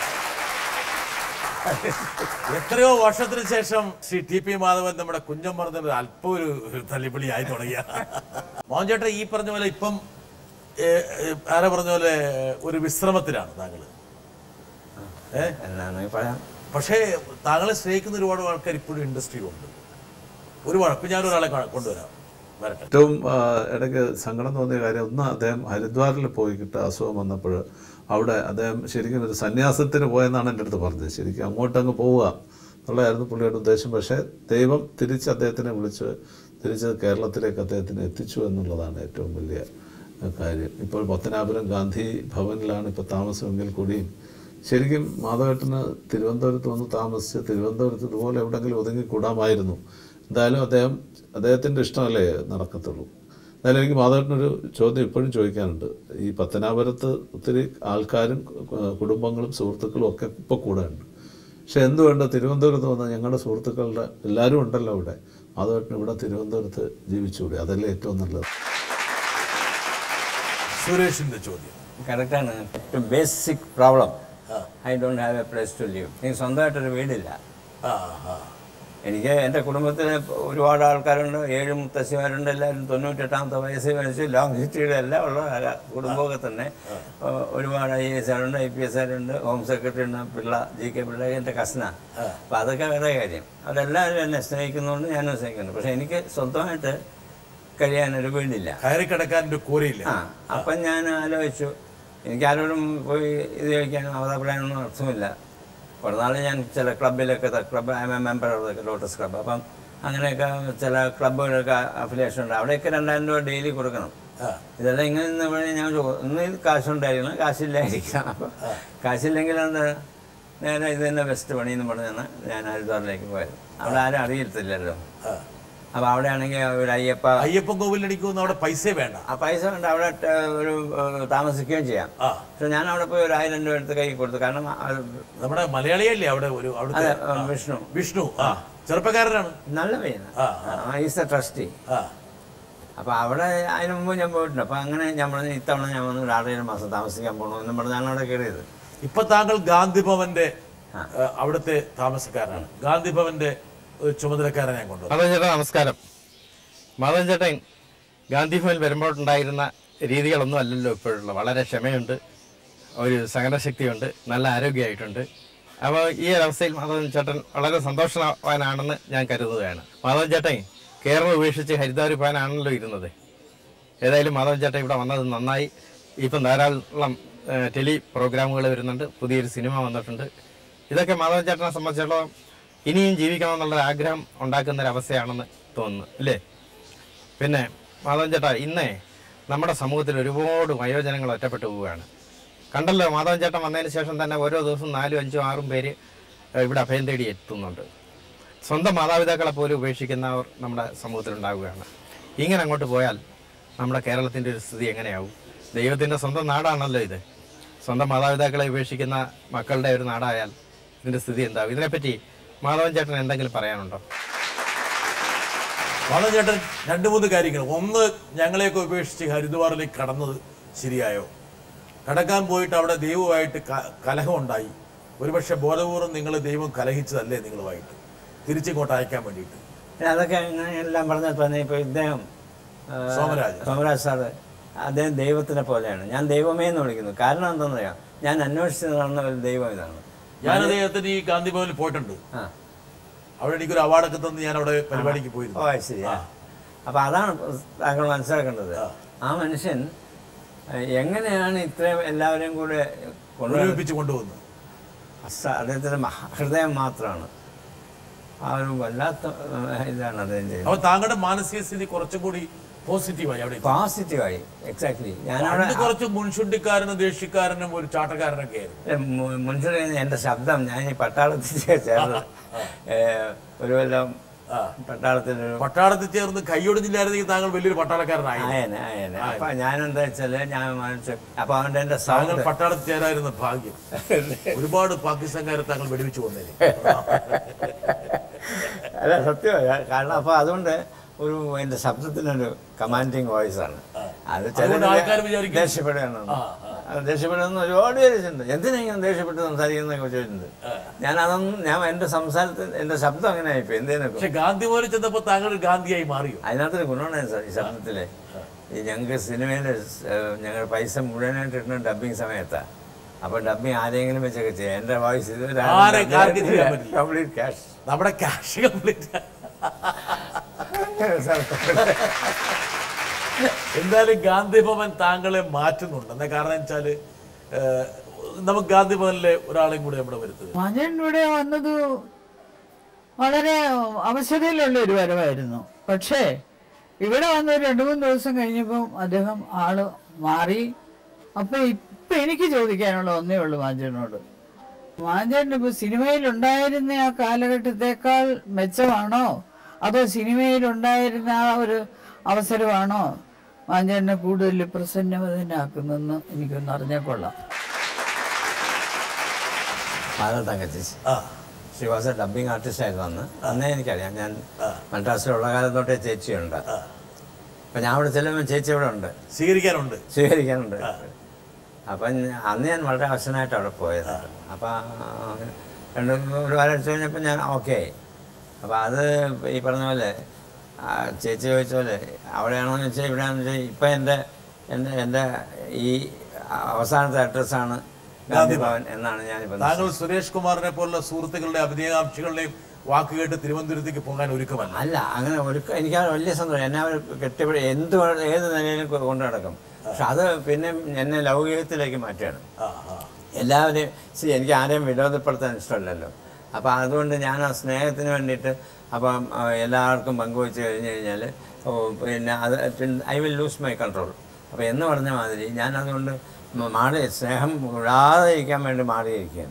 എത്രയോ വർഷത്തിന് ശേഷം ശ്രീ ടി പി മാധവൻ നമ്മുടെ കുഞ്ഞം പറഞ്ഞ അല്പം ഒരു തല്ലിപ്പൊളി ആയി തുടങ്ങിയ മോഹൻചേട്ടൻ ഈ പറഞ്ഞ പോലെ ഇപ്പം ഏ, ഏ, ആരാ പറഞ്ഞ പോലെ ഒരു വിശ്രമത്തിലാണ് താങ്കൾ ഏ എന്നാണ് പറയാം പക്ഷേ താങ്കളെ സ്നേഹിക്കുന്ന ഒരുപാട് ആൾക്കാർ ഇപ്പോഴും ഇൻഡസ്ട്രിയിലുണ്ട് ഒരുപാട് ഇപ്പം ഞാൻ ഒരാളെ കാ- കൊണ്ടുവരാം വരട്ടെ ഏറ്റവും ആ, ഇടയ്ക്ക് സങ്കടം തോന്നിയ കാര്യം ഒന്ന് അദ്ദേഹം ഹരിദ്വാറിൽ പോയി കിട്ടുക അസുഖം വന്നപ്പോൾ അവിടെ അദ്ദേഹം ശരിക്കും ഒരു സന്യാസത്തിന് പോയെന്നാണ് എൻ്റെ അടുത്ത് പറഞ്ഞത് ശരിക്കും അങ്ങോട്ട് അങ്ങ് പോവുക എന്നുള്ളതായിരുന്നു പുള്ളിയുടെ ഉദ്ദേശം പക്ഷേ ദൈവം തിരിച്ച് അദ്ദേഹത്തിനെ വിളിച്ച് തിരിച്ച് കേരളത്തിലേക്ക് അദ്ദേഹത്തിനെ എത്തിച്ചു എന്നുള്ളതാണ് ഏറ്റവും വലിയ ആ, കാര്യം ഇപ്പോൾ പത്തനാപുരം ഗാന്ധി ഭവനിലാണ് ഇപ്പോൾ താമസമെങ്കിൽ കൂടിയും ശരിക്കും മാധവേട്ടന് തിരുവനന്തപുരത്ത് വന്ന് താമസിച്ച് തിരുവനന്തപുരത്ത് ഇതുപോലെ എവിടെയെങ്കിലും ഒതുങ്ങിക്കൂടാമായിരുന്നു എന്തായാലും അദ്ദേഹം അദ്ദേഹത്തിൻ്റെ ഇഷ്ടമല്ലേ നടക്കത്തുള്ളൂ എന്നാലും എനിക്ക് മാധവേട്ടനൊരു ചോദ്യം ഇപ്പോഴും ചോദിക്കാനുണ്ട് ഈ പത്തനാപുരത്ത് ഒത്തിരി ആൾക്കാരും ഏഹ്, കുടുംബങ്ങളും സുഹൃത്തുക്കളും ഒക്കെ ഇപ്പോൾ കൂടെ ഉണ്ട് പക്ഷെ എന്തുകൊണ്ട് തിരുവനന്തപുരത്ത് വന്ന ഞങ്ങളുടെ സുഹൃത്തുക്കളുടെ എല്ലാവരും ഉണ്ടല്ലോ ഇവിടെ മാധവേട്ടൻ ഇവിടെ തിരുവനന്തപുരത്ത് ജീവിച്ചുകൂടി അതല്ലേ ഏറ്റവും നല്ലത് സുരേഷിന്റെ ചോദ്യം കറക്റ്റാണ് ഏറ്റവും basic problem I don't have a place to live എനിക്ക് സ്വന്തമായിട്ടൊരു വീടില്ല ആ ആ എനിക്ക് എൻ്റെ കുടുംബത്തിൽ ഒരുപാട് ആൾക്കാരുണ്ട് ഏഴ് മുത്തശ്ശിമാരുണ്ട് എല്ലാവരും തൊണ്ണൂറ്റെട്ടാമത്തെ വയസ്സിൽ മരിച്ചു ലോങ് ഹിസ്റ്ററിയുടെ എല്ലാം ഉള്ള ആ കുടുംബമൊക്കെ തന്നെ ഏഹ്, ഒരുപാട് ഐ എസ് ആരുണ്ട് ഐ പി എസ് ആരുണ്ട് ഹോം സെക്രട്ടറി ഉണ്ട് പിള്ള ജി കെ പിള്ള എൻ്റെ കസിനാണ് അപ്പം അതൊക്കെ വേറെ കാര്യം അവരെല്ലാവരും എന്നെ സ്നേഹിക്കുന്നതുകൊണ്ട് ഞാനും സ്നേഹിക്കുന്നു പക്ഷേ എനിക്ക് സ്വന്തമായിട്ട് കഴിയാനൊരു വീടില്ല കയറി കിടക്കാൻ ഒരു കൂരയില്ല ആ അപ്പം ഞാൻ ആലോചിച്ചു എനിക്ക് ആരോടും പോയി ഇത് ചോദിക്കാനും അവതാപ്പെടാനൊന്നും അർത്ഥമില്ല കുറേ നാൾ ഞാൻ ചില ക്ലബിലൊക്കെ club I'm a member of Lotus club അപ്പം അങ്ങനെയൊക്കെ ചില ക്ലബ്ബുകളൊക്കെ അഫിലിയേഷൻ ഉണ്ട് അവിടെയൊക്കെ രണ്ടായിരം രൂപ ഡെയിലി കൊടുക്കണം ആ. ഇതെല്ലാം ഇങ്ങനെ നിന്ന് ഞാൻ ചോ- ഒന്നിൽ കാശുണ്ടായിരിക്കണം കാശില്ലായിരിക്കണം അപ്പം കാശില്ലെങ്കിൽ എന്താ നേരെ ഇത് തന്നെ ബെസ്റ്റ് പണി എന്ന് പറഞ്ഞാണ് ഞാൻ ഹരിദ്വാറിലേക്ക് പോയത് അവിടെ ആരും അറിയത്തില്ലല്ലോ ആ. അപ്പോൾ അവിടെ ആണെങ്കിൽ ഒരു അയ്യപ്പ അയ്യപ്പൻ കോവിൽ എനിക്ക് തോന്നുന്നു അവിടെ പൈസ വേണ്ട ആ പൈസ കൊണ്ട് അവിടെ ടെ- ഒരു ഏഹ്, താമസിക്കുകയും ചെയ്യാം ആ പക്ഷെ ഞാൻ അവിടെ പോയി ഒരു ആയിരം രൂപ എടുത്ത് കൈ കൊടുത്തു കാരണം അത് നമ്മുടെ മലയാളിയല്ലേ അവിടെ ഒരു അവിടുത്തെ അതെ ഏഹ്, വിഷ്ണു വിഷ്ണു ആ ചെറുപ്പക്കാരനാണ് നല്ല പയ്യന ആ, ഈസ് എ ട്രസ്റ്റി ആ അപ്പോൾ അവിടെ അതിന് മുമ്പ് ഞാൻ പോയിട്ടുണ്ട് അപ്പോൾ അങ്ങനെ ഞാൻ പറഞ്ഞു ഇത്തവണ ഞാൻ വന്ന് ഒരു ആറേഴ് മാസം താമസിക്കാൻ പോകണമെന്ന് പറഞ്ഞാണ് അവിടെ കയറിയത് ഇപ്പൊ താങ്കൾ ഗാന്ധി ഭവന്റെ ആ. ഏ, അവിടുത്തെ താമസക്കാരനാണ് ഗാന്ധി ഭവന്റെ ഒരു ചുമതലക്കാരനെ ഞാൻ കൊണ്ടുവന്നു മാധവൻ ചേട്ടാ നമസ്കാരം മാധവൻ ചേട്ടൻ ഗാന്ധി ഭവനിൽ വരുമ്പോഴുണ്ടായിരുന്ന രീതികളൊന്നും അല്ലല്ലോ ഇപ്പോഴുള്ള വളരെ ക്ഷമയുണ്ട് ഒരു സഹനശക്തിയുണ്ട് നല്ല ആരോഗ്യമായിട്ടുണ്ട് അപ്പോൾ ഈ ഒരു അവസ്ഥയിൽ മാധവൻ ചേട്ടൻ വളരെ സന്തോഷവാനാണെന്ന് ഞാൻ കരുതുകയാണ് മാധവൻ ചേട്ടൻ കേരളം ഉപേക്ഷിച്ച് ഹരിദ്വാർ പോകാനാണല്ലോ ഇരുന്നത് ഏതായാലും മാധവൻ ചേട്ടൻ ഇവിടെ വന്നത് നന്നായി ഇപ്പം ധാരാളം ഏഹ്, ടെലി പ്രോഗ്രാമുകൾ വരുന്നുണ്ട് പുതിയൊരു സിനിമ വന്നിട്ടുണ്ട് ഇതൊക്കെ മാധവൻ ചേട്ടനെ സംബന്ധിച്ചിടത്തോളം ഇനിയും ജീവിക്കണമെന്നുള്ള ആഗ്രഹം ഉണ്ടാക്കുന്ന ഒരു അവസ്ഥയാണെന്ന് തോന്നുന്നു അല്ലേ പിന്നെ മാധവൻ ചേട്ടാ ഇന്നേ നമ്മുടെ സമൂഹത്തിൽ ഒരുപാട് വയോജനങ്ങൾ ഒറ്റപ്പെട്ടു പോവുകയാണ് കണ്ടല്ലോ മാധവൻ ചേട്ടൻ വന്നതിന് ശേഷം തന്നെ ഓരോ ദിവസവും നാലും അഞ്ചും ആറും പേര് ഏഹ്, ഇവിടെ അഭയം തേടി എത്തുന്നുണ്ട് സ്വന്തം മാതാപിതാക്കളെ പോലും ഉപേക്ഷിക്കുന്നവർ നമ്മുടെ സമൂഹത്തിലുണ്ടാവുകയാണ് ഇങ്ങനെ അങ്ങോട്ട് പോയാൽ നമ്മുടെ കേരളത്തിൻ്റെ ഒരു സ്ഥിതി എങ്ങനെയാവും ദൈവത്തിൻ്റെ സ്വന്തം നാടാണല്ലോ ഇത് സ്വന്തം മാതാപിതാക്കളെ ഉപേക്ഷിക്കുന്ന മക്കളുടെ ഒരു നാടായാൽ ഇതിൻ്റെ സ്ഥിതി എന്താവും ഇതിനെപ്പറ്റി മാധവൻ ചേട്ടൻ എന്തെങ്കിലും പറയാനുണ്ടോ വളരെ ചേട്ടൻ രണ്ട് മൂന്ന് കാര്യങ്ങൾ ഒന്ന് ഞങ്ങളെയൊക്കെ ഉപേക്ഷിച്ച് ഹരിദ്വാറിലേക്ക് കടന്നത് ശരിയായോ കടക്കാൻ പോയിട്ട് അവിടെ ദൈവമായിട്ട് ക- കലഹമുണ്ടായി ഒരുപക്ഷെ ബോധപൂർവ്വം നിങ്ങൾ ദൈവം കലഹിച്ചതല്ലേ നിങ്ങളുമായിട്ട് തിരിച്ചിങ്ങോട്ട് അയക്കാൻ വേണ്ടിയിട്ട് പിന്നെ അതൊക്കെ ഇങ്ങനെ എല്ലാം പറഞ്ഞപ്പോൾ തന്നെ ഇപ്പോൾ ഇദ്ദേഹം ആ, സോമരാജ്. സോമരാജ് സാറ് അദ്ദേഹം ദൈവത്തിനെ പോലെയാണ് ഞാൻ ദൈവമേ എന്ന് വിളിക്കുന്നു കാരണം എന്താണെന്നറിയാം ഞാൻ അന്വേഷിച്ച് നടന്ന ഒരു ദൈവം ഇതാണ് ഞാൻ അദ്ദേഹത്തിന് ഈ ഗാന്ധി ഭവനിൽ പോയിട്ടുണ്ട് ആ അവിടെ എനിക്കൊരു അവാർഡൊക്കെ തന്ന് ഞാൻ അവിടെ പരിപാടിക്ക് ഓ പോയിരുന്നു അത് ശരി ആ. അപ്പോൾ അതാണ് താങ്കൾ മനസ്സിലാക്കേണ്ടത് ആ മനുഷ്യൻ ഏഹ്, എങ്ങനെയാണ് ഇത്രയും എല്ലാവരെയും കൂടെ കൊണ്ടുവരുന്നത് ഒരുമിപ്പിച്ച് കൊണ്ടുവന്നു അസ- അദ്ദേഹത്തിൻ്റെ മഹ- ഹൃദയം മാത്രമാണ് ആ ഒരു വല്ലാത്ത ഏഹ്, ഇതാണ് അദ്ദേഹം ചെയ്യുന്നത് അപ്പൊ താങ്കളുടെ മാനസിക സ്ഥിതി കുറച്ചും കൂടി പോസിറ്റീവായി അവിടെ പോസിറ്റീവായി എക്സാക്ട്ലി ഞാനവിടെ പണ്ട് കുറച്ച് മുൻഷുണ്ടിക്കാരനും ദേഷ്യക്കാരനും ഒരു ചാട്ടക്കാരനൊക്കെ ആയിരുന്നു മുൻകൂട്ടി എൻ്റെ ശബ്ദം ഞാൻ ഈ പട്ടാളത്തിൽ ചേർന്ന് ഏഹ്, ഒരു കൊല്ലം ആ. പട്ടാളത്തിലൊരു പട്ടാളത്തിൽ ചേർന്ന് കൈയൊടിഞ്ഞില്ലായിരുന്നെങ്കിൽ താങ്കൾ വലിയൊരു പട്ടാളക്കാരനായി ആയനെ ആയനെ അപ്പൊ ഞാൻ എന്താ വെച്ചാല് ഞാൻ മനസ്സിൽ അപ്പൊ അവന്റെ എന്റെ താങ്കൾ സൗണ്ട് പട്ടാളത്തിൽ ചേരായിരുന്ന ഭാഗ്യം ഒരുപാട് പാകിസ്ഥാൻകാരെ താങ്കൾ വെടിവെച്ച് കൊന്നേനെ അല്ല സത്യമാണ് കാരണം അപ്പൊ അതുകൊണ്ട് ഒരു എന്റെ ശബ്ദത്തിനൊരു കമാൻഡിങ് വോയിസ് ആണ് അത് അതുകൊണ്ട് ആൾക്കാര് ചില വിചാരിക്കും- ദേഷ്യപ്പെടുകയാണ് ദേഷ്യപ്പെടുന്ന ഒരുപാട് പേര് ചോദിച്ചിട്ടുണ്ട് എന്തിനാ ഇങ്ങനെ ദേഷ്യപ്പെട്ട് സംസാരിക്കുന്നൊക്കെ ചോദിച്ചിട്ടുണ്ട് ഞാൻ അതൊന്നും ഞാൻ എന്റെ സംസാരത്തിൽ എന്റെ ശബ്ദം അങ്ങനെ ആയിപ്പോയി എന്തേനൊക്കെ പക്ഷെ ഗാന്ധി ഭവനിൽ ചെന്നപ്പോ താങ്കൾ ഒരു ഗാന്ധിയായി മാറിയോ അതിനകത്തൊരു ഗുണമാണ് സാർ ഈ ശബ്ദത്തിലെ ഈ ഞങ്ങൾക്ക് സിനിമയിൽ ഞങ്ങൾ പൈസ മുഴുവനായിട്ട് ഇടുന്ന ഡബിങ് സമയത്താണ് അപ്പൊ ഡബിങ് ആരെങ്കിലും വെച്ചൊക്കെ ചെയ്യാം എന്റെ വോയിസ് ആരെ- ആർക്കും ചെയ്യാൻ പറ്റില്ല. കംപ്ലീറ്റ് ക്യാഷ് നമ്മുടെ ക്യാഷ് കംപ്ലീറ്റ് എന്തായാലും ഗാന്ധി ഭവൻ താങ്കളെ മാറ്റുന്നുണ്ട് എന്താ കാരണം വെച്ചാല് ഏഹ്, നമുക്ക് ഗാന്ധി ഭവനിലെ ഒരാളെയും കൂടെ നമ്മുടെ വരുത്തുക മകൻ ഇവിടെ വന്നത് വളരെ അവശതയിലുള്ള ഒരു വരവായിരുന്നു പക്ഷേ ഇവിടെ വന്ന് ഒരു രണ്ട് മൂന്ന് ദിവസം കഴിഞ്ഞപ്പം അദ്ദേഹം ആള് മാറി അപ്പൊ ഇപ്പൊ എനിക്ക് ചോദിക്കാനുള്ള ഒന്നേ ഉള്ളൂ മാഞ്ചേട്ടനോട് മാഞ്ചേട്ടൻ ഇപ്പൊ സിനിമയിൽ ഉണ്ടായിരുന്ന ആ കാലഘട്ടത്തെക്കാൾ മെച്ചമാണോ അതോ സിനിമയിൽ ഉണ്ടായിരുന്ന ആ ഒരു അവസരമാണോ മാഞ്ചേട്ടനെ കൂടുതൽ പ്രസന്നവതനാക്കുന്നതെന്ന് എനിക്കൊന്ന് അറിഞ്ഞാൽ കൊള്ളാം മാധവ തങ്കച്ചി ആ she was a dubbing artist ആയിരുന്നു അന്ന് അന്നേ എനിക്കറിയാം ഞാൻ മദ്രാസിലുള്ള കാലം തൊട്ടേ ചേച്ചിയുണ്ട് അപ്പം ഞാൻ അവിടെ ചെല്ലുമ്പോൾ ചേച്ചി ഇവിടെ ഉണ്ട് സ്വീകരിക്കാനുണ്ട് സ്വീകരിക്കാനുണ്ട് അപ്പം ഞാൻ- അന്ന് ഞാൻ വളരെ അവശനായിട്ട് അവിടെ പോയത് അപ്പം രണ്ട് ഒരു ഒരാഴ്ച കഴിഞ്ഞപ്പോൾ ഞാൻ ഓക്കെ ആയി അപ്പം അത് ഈ പറഞ്ഞ പോലെ ആ ചേച്ചി ചോദിച്ച പോലെ അവിടെയാണോ എന്ന് വെച്ചാൽ ഇവിടെയാണെന്ന് വെച്ചാൽ ഇപ്പം എൻ്റെ എൻ്റെ എൻ്റെ ഈ അവസാനത്തെ അഡ്രസ്സാണ് ഗാന്ധി ഭവൻ എന്നാണ് ഞാനിപ്പോൾ താങ്കൾ സുരേഷ് കുമാറിനെ പോലുള്ള സുഹൃത്തുക്കളുടെ അഭിനയാകാംക്ഷികളുടെയും വാക്ക് കേട്ട് തിരുവനന്തപുരത്തേക്ക് പോകാൻ ഒരുക്കമല്ല അല്ല അങ്ങനെ ഒരു എനിക്ക് ആ വലിയ സന്തോഷം എന്നെ അവർ കെട്ടിപ്പിടി എന്ത് വേ- ഏത് നിലയിലും കൊ- കൊണ്ടു നടക്കും പക്ഷെ അത് പിന്നെ എന്നെ ലൗകികത്തിലേക്ക് മാറ്റുകയാണ് ആ ആ എല്ലാവരെയും see, എനിക്ക് ആരെയും വിരോധപ്പെടുത്താൻ ഇഷ്ടമല്ലല്ലോ അപ്പം അതുകൊണ്ട് ഞാൻ ആ സ്നേഹത്തിന് വേണ്ടിയിട്ട് അപ്പം ആ, എല്ലാവർക്കും പങ്കുവെച്ച് കഴിഞ്ഞ് കഴിഞ്ഞാൽ ഓ, പിന്നെ അത് I will lose my control അപ്പോൾ എന്ന് പറഞ്ഞ മാതിരി ഞാൻ അതുകൊണ്ട് മ- മാറി സ്നേഹം കൂടാതെ ഇരിക്കാൻ വേണ്ടി മാറിയിരിക്കുകയാണ്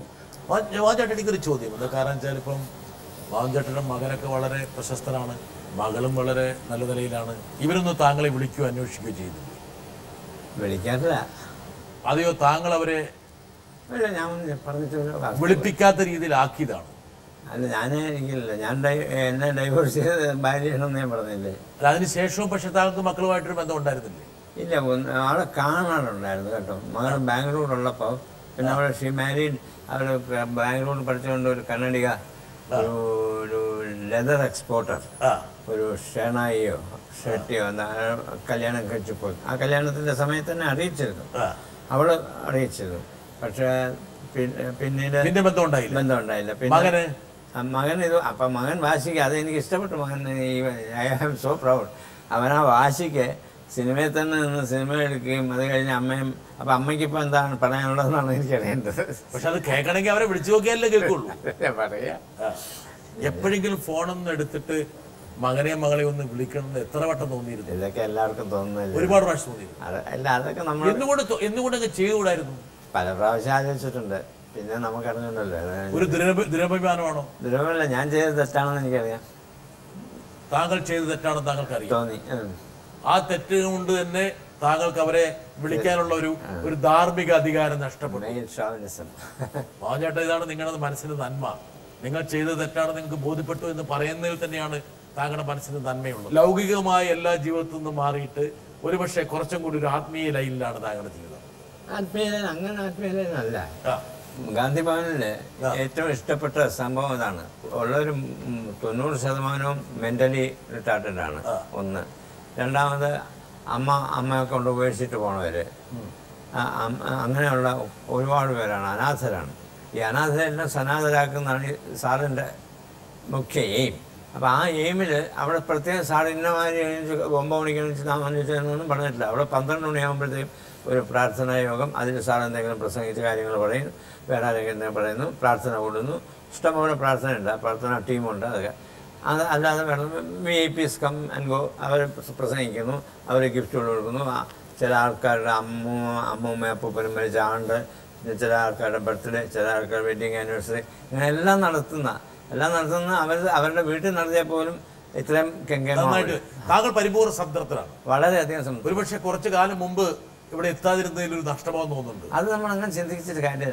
വാഞ്ചേട്ടൻ എനിക്കൊരു ചോദ്യം അത് കാരണം വെച്ചാൽ ഇപ്പം വാഞ്ചേട്ടനും മകനൊക്കെ വളരെ പ്രശസ്തനാണ് മകളും വളരെ നല്ല നിലയിലാണ് ഇവരൊന്നും താങ്കളെ വിളിക്കുകയോ അന്വേഷിക്കുകയോ ചെയ്യുന്നില്ല വിളിക്കാറില്ല അതെയോ താങ്കൾ അവരെ അല്ല ഞാൻ പറഞ്ഞിട്ട് വിളിപ്പിക്കാത്ത രീതിയിലാക്കിയതാണ് അല്ല ഞാൻ എനിക്കില്ല ഞാൻ ഡൈ എന്നെ ഡൈവോഴ്സ് ചെയ്ത് ഭാര്യയാണെന്ന് ഞാൻ പറഞ്ഞില്ലേ അല്ല അതിനുശേഷവും പക്ഷെ താങ്കൾക്ക് മക്കളുമായിട്ടൊരു ബന്ധം ഉണ്ടായിരുന്നില്ലേ ഇല്ല ഒന്ന് ആളെ കാണാറുണ്ടായിരുന്നു കേട്ടോ മകൻ ബാംഗ്ലൂരുള്ളപ്പോൾ പിന്നെ അവിടെ ഷീ മാരീഡ് അവർ ബാംഗ്ലൂരിൽ പഠിച്ചുകൊണ്ട് ഒരു കന്നഡിക ഒരു ഒരു ലെതർ എക്സ്പോർട്ടർ ആ ഒരു ഷേണായിയോ ഷെട്ടിയോ എന്താ കല്യാണം കഴിച്ചു പോയി ആ കല്യാണത്തിൻ്റെ സമയത്ത് തന്നെ അറിയിച്ചിരുന്നു ആ. അവള് അറിയിച്ചിരുന്നു പക്ഷേ പിന്നെ പിന്നീട് പിന്നെ ബന്ധം ഉണ്ടായില്ല ബന്ധം ഉണ്ടായില്ല പിന്നെ മകന് ആ മകൻ ഇത് അപ്പം മകൻ വാശിക്ക് അത് എനിക്ക് ഇഷ്ടപ്പെട്ടു മകൻ ഐ ആം സോ പ്രൗഡ് അവൻ ആ വാശിക്ക് സിനിമയിൽ തന്നെ നിന്ന് സിനിമ എടുക്കുകയും അത് കഴിഞ്ഞ് അമ്മയും അപ്പം അമ്മയ്ക്ക് ഇപ്പം എന്താണ് പറയാനുള്ളതെന്നാണ് എനിക്കറിയേണ്ടത് പക്ഷെ അത് കേൾക്കണമെങ്കിൽ അവരെ വിളിച്ചു നോക്കിയാലേ കേൾക്കുള്ളൂ പറയാ ആ. എപ്പോഴെങ്കിലും ഫോണൊന്നും എടുത്തിട്ട് മകനെയും മകളെയും ഒന്ന് വിളിക്കണം എന്ന് എത്ര വട്ടം തോന്നിയിരുന്നു ഇതൊക്കെ എല്ലാവർക്കും തോന്നുന്നില്ല ഒരുപാട് പ്രാവശ്യം തോന്നിയിരുന്നു അത് അല്ല അതൊക്കെ നമ്മൾ എന്തുകൊണ്ട് തോ- എന്തുകൊണ്ടൊക്കെ ചെയ്തുകൂടായിരുന്നു പല പ്രാവശ്യം ആലോചിച്ചിട്ടുണ്ട് പിന്നെ നമുക്കറിഞ്ഞില്ലല്ലോ ഒരു ദുരഭ ദുരഭിമാനമാണോ ദുരവല്ല ഞാൻ ചെയ്തത് തെറ്റാണെന്ന് എനിക്കറിയാം താങ്കൾ ചെയ്ത് തെറ്റാണെന്ന് താങ്കൾക്ക് അറിയാം തോന്നി ഉം. ആ തെറ്റ് കൊണ്ട് തന്നെ താങ്കൾക്ക് അവരെ വിളിക്കാനുള്ള ഒരു ഒരു ധാർമ്മിക അധികാരം നഷ്ടപ്പെട്ടു മെയിൽ ഷോവിനിസം പാചേട്ട ഇതാണ് നിങ്ങളുടെ മനസ്സിന് നന്മ നിങ്ങൾ ചെയ്തത് തെറ്റാണ് നിങ്ങൾക്ക് ബോധ്യപ്പെട്ടു എന്ന് പറയുന്നതിൽ തന്നെയാണ് താങ്കളുടെ മനസ്സിന് നന്മയുള്ളത് ലൗകികമായ എല്ലാ ജീവിതത്തിൽ നിന്നും മാറിയിട്ട് ഒരുപക്ഷെ കുറച്ചും കൂടി ഒരു ആത്മീയ ലൈനിലാണ് താങ്കളുടെ ജീവിതം ആത്മീയത അങ്ങനെ ആത്മീയതല്ല ആ, ഗാന്ധി ഭവനില് ഏറ്റവും ഇഷ്ടപ്പെട്ട സംഭവം ഇതാണ് ഉള്ളൊരു ഉം തൊണ്ണൂറ് ശതമാനവും മെന്റലി റിട്ടാർട്ടഡ് ആണ് ഒന്ന് രണ്ടാമത് അമ്മ അമ്മയെ കൊണ്ട് ഉപേക്ഷിച്ചിട്ട് പോണവര് ആ, അം- അങ്ങനെയുള്ള ഒരുപാട് പേരാണ് അനാഥരാണ് ഈ അനാഥരെല്ലാം സനാഥരാക്കുന്നതാണ് ഈ സാറിൻ്റെ മുഖ്യ എയിം അപ്പോൾ ആ എയിമിൽ അവിടെ പ്രത്യേകം സാർ ഇന്നമാതിരി എഴുതി ഒമ്പത് മണിക്ക് എണീച്ച് നാം എന്നൊന്നും പറഞ്ഞിട്ടില്ല അവിടെ പന്ത്രണ്ട് മണിയാകുമ്പോഴത്തേക്കും ഒരു പ്രാർത്ഥനാ യോഗം അതിൽ സാർ എന്തെങ്കിലും പ്രസംഗിച്ച കാര്യങ്ങൾ പറയും വേറെ ആരെങ്കിലും എന്തെങ്കിലും പറയുന്നു പ്രാർത്ഥന കൂടുന്നു ഇഷ്ടംപോലെ പ്രാർത്ഥനയുണ്ട് ആ പ്രാർത്ഥന ടീമുണ്ട് അതൊക്കെ അത് അല്ലാതെ വേണം VIPs come and go അവർ പ്രസംഗിക്കുന്നു അവർ ഗിഫ്റ്റുകൾ കൊടുക്കുന്നു ആ ചില ആൾക്കാരുടെ അമ്മ അമ്മൂമ്മ അപ്പൂപ്പനും മരിച്ച ആണ്ട് പിന്നെ ചില ആൾക്കാരുടെ ബർത്ത്ഡേ ചില ആൾക്കാരുടെ വെഡിങ് ആനിവേഴ്സറി ഇങ്ങനെ എല്ലാം നടത്തുന്ന എല്ലാം നടത്തുന്ന അവർ അവരുടെ വീട്ടിൽ നടത്തിയാൽ പോലും ഇത്രയും കെങ്കേമ നന്നായിട്ട് താങ്കൾ പരിപൂർണ്ണ സംതൃപ്തരാണ് വളരെയധികം സംതൃപ്തി ഒരുപക്ഷെ കുറച്ചു കാലം മുമ്പ് ഇവിടെ എത്താതിരുന്നതിൽ ഒരു നഷ്ടമാണെന്ന് തോന്നുന്നുണ്ട് അത് നമ്മൾ അങ്ങനെ ചിന്തിച്ചിട്ട് കാര്യം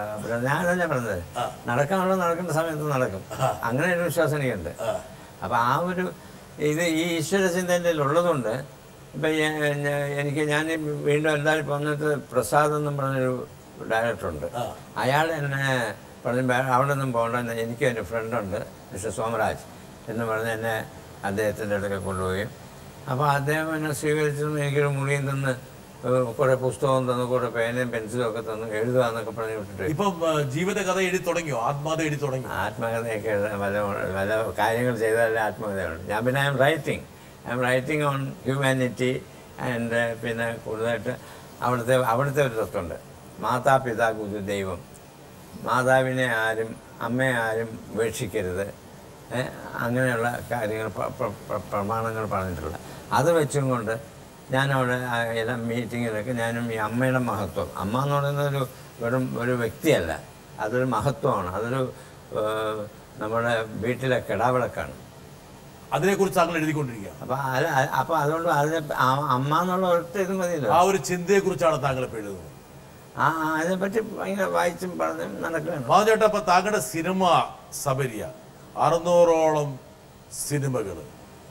ഞാൻ തന്നെ പറഞ്ഞത് നടക്കാനുള്ളത് നടക്കേണ്ട സമയത്ത് നടക്കും അങ്ങനെ ഒരു വിശ്വാസം എനിക്കുണ്ട് അപ്പം ആ ഒരു ഇത് ഈ ഈശ്വര ചിന്തൻ്റെ ഉള്ളതുകൊണ്ട് ഇപ്പം എനിക്ക് ഞാൻ ഈ വീണ്ടും എല്ലാവരും വന്നിട്ട് പ്രസാദ് എന്നും പറഞ്ഞൊരു ഡയറക്ടറുണ്ട് അയാൾ എന്നെ പറഞ്ഞു "വേ- അവിടെ ഒന്നും പോകണ്ട എനിക്ക് എൻ്റെ ഫ്രണ്ടുണ്ട് മിസ്റ്റർ സോമരാജ് എന്ന് പറഞ്ഞ് എന്നെ അദ്ദേഹത്തിൻ്റെ അടുക്കൽ കൊണ്ടുപോയി അപ്പോൾ അദ്ദേഹം എന്നെ സ്വീകരിച്ചു എനിക്കൊരു മുറിയും തന്ന് ഏഹ് കുറേ പുസ്തകം തന്നു കുറേ പേനയും പെൻസിലും ഒക്കെ തന്നു എഴുതുക എന്നൊക്കെ പറഞ്ഞ് വിട്ടിട്ട് ഇപ്പം ആ, ജീവിതകഥ എഴുതി തുടങ്ങിയോ ആത്മകഥ എഴുതി തുടങ്ങിയോ ആത്മകഥയൊക്കെ എഴുതാൻ പല പല കാര്യങ്ങൾ ചെയ്താലേ ആത്മകഥയുള്ളൂ ഞാൻ പിന്നെ I'm writing I'm writing on humanity and പിന്നെ കൂടുതലായിട്ട് അവിടുത്തെ അവിടുത്തെ ഒരു തത്വമുണ്ട് മാതാപിതാ ഗുരു ദൈവം മാതാവിനെ ആരും അമ്മയെ ആരും ഉപേക്ഷിക്കരുത് ഏ, അങ്ങനെയുള്ള കാര്യങ്ങൾ പ്ര- പ്ര- പ്ര- പ്രമാണങ്ങൾ പറഞ്ഞിട്ടുള്ള അത് വെച്ചും കൊണ്ട് ഞാനവിടെ ആ എല്ലാ മീറ്റിങ്ങിലൊക്കെ ഞാനും ഈ അമ്മയുടെ മഹത്വം അമ്മ എന്ന് പറയുന്നത് ഒരു വെറും ഒരു വ്യക്തിയല്ല അതൊരു മഹത്വമാണ് അതൊരു ഏഹ്, നമ്മുടെ വീട്ടിലെ കിടാവിളക്കാണ് അതിനെക്കുറിച്ച് താങ്കൾ എഴുതിക്കൊണ്ടിരിക്കുകയാണ് അപ്പം അത് അപ്പം അതുകൊണ്ട് അതിനെ ആ- അമ്മ എന്നുള്ള ഒറ്റ ഇത് മതിയല്ലോ ആ ഒരു ചിന്തയെക്കുറിച്ചാണ് താങ്കൾ ഇപ്പോൾ എഴുതുന്നത് ആ ആ, അതിനെപ്പറ്റി ഭയങ്കര വായിച്ചും പറഞ്ഞും നടക്കുകയാണ് മാധവേട്ട അപ്പൊ താങ്കളുടെ സിനിമ സബരിയ അറുന്നൂറോളം സിനിമകൾ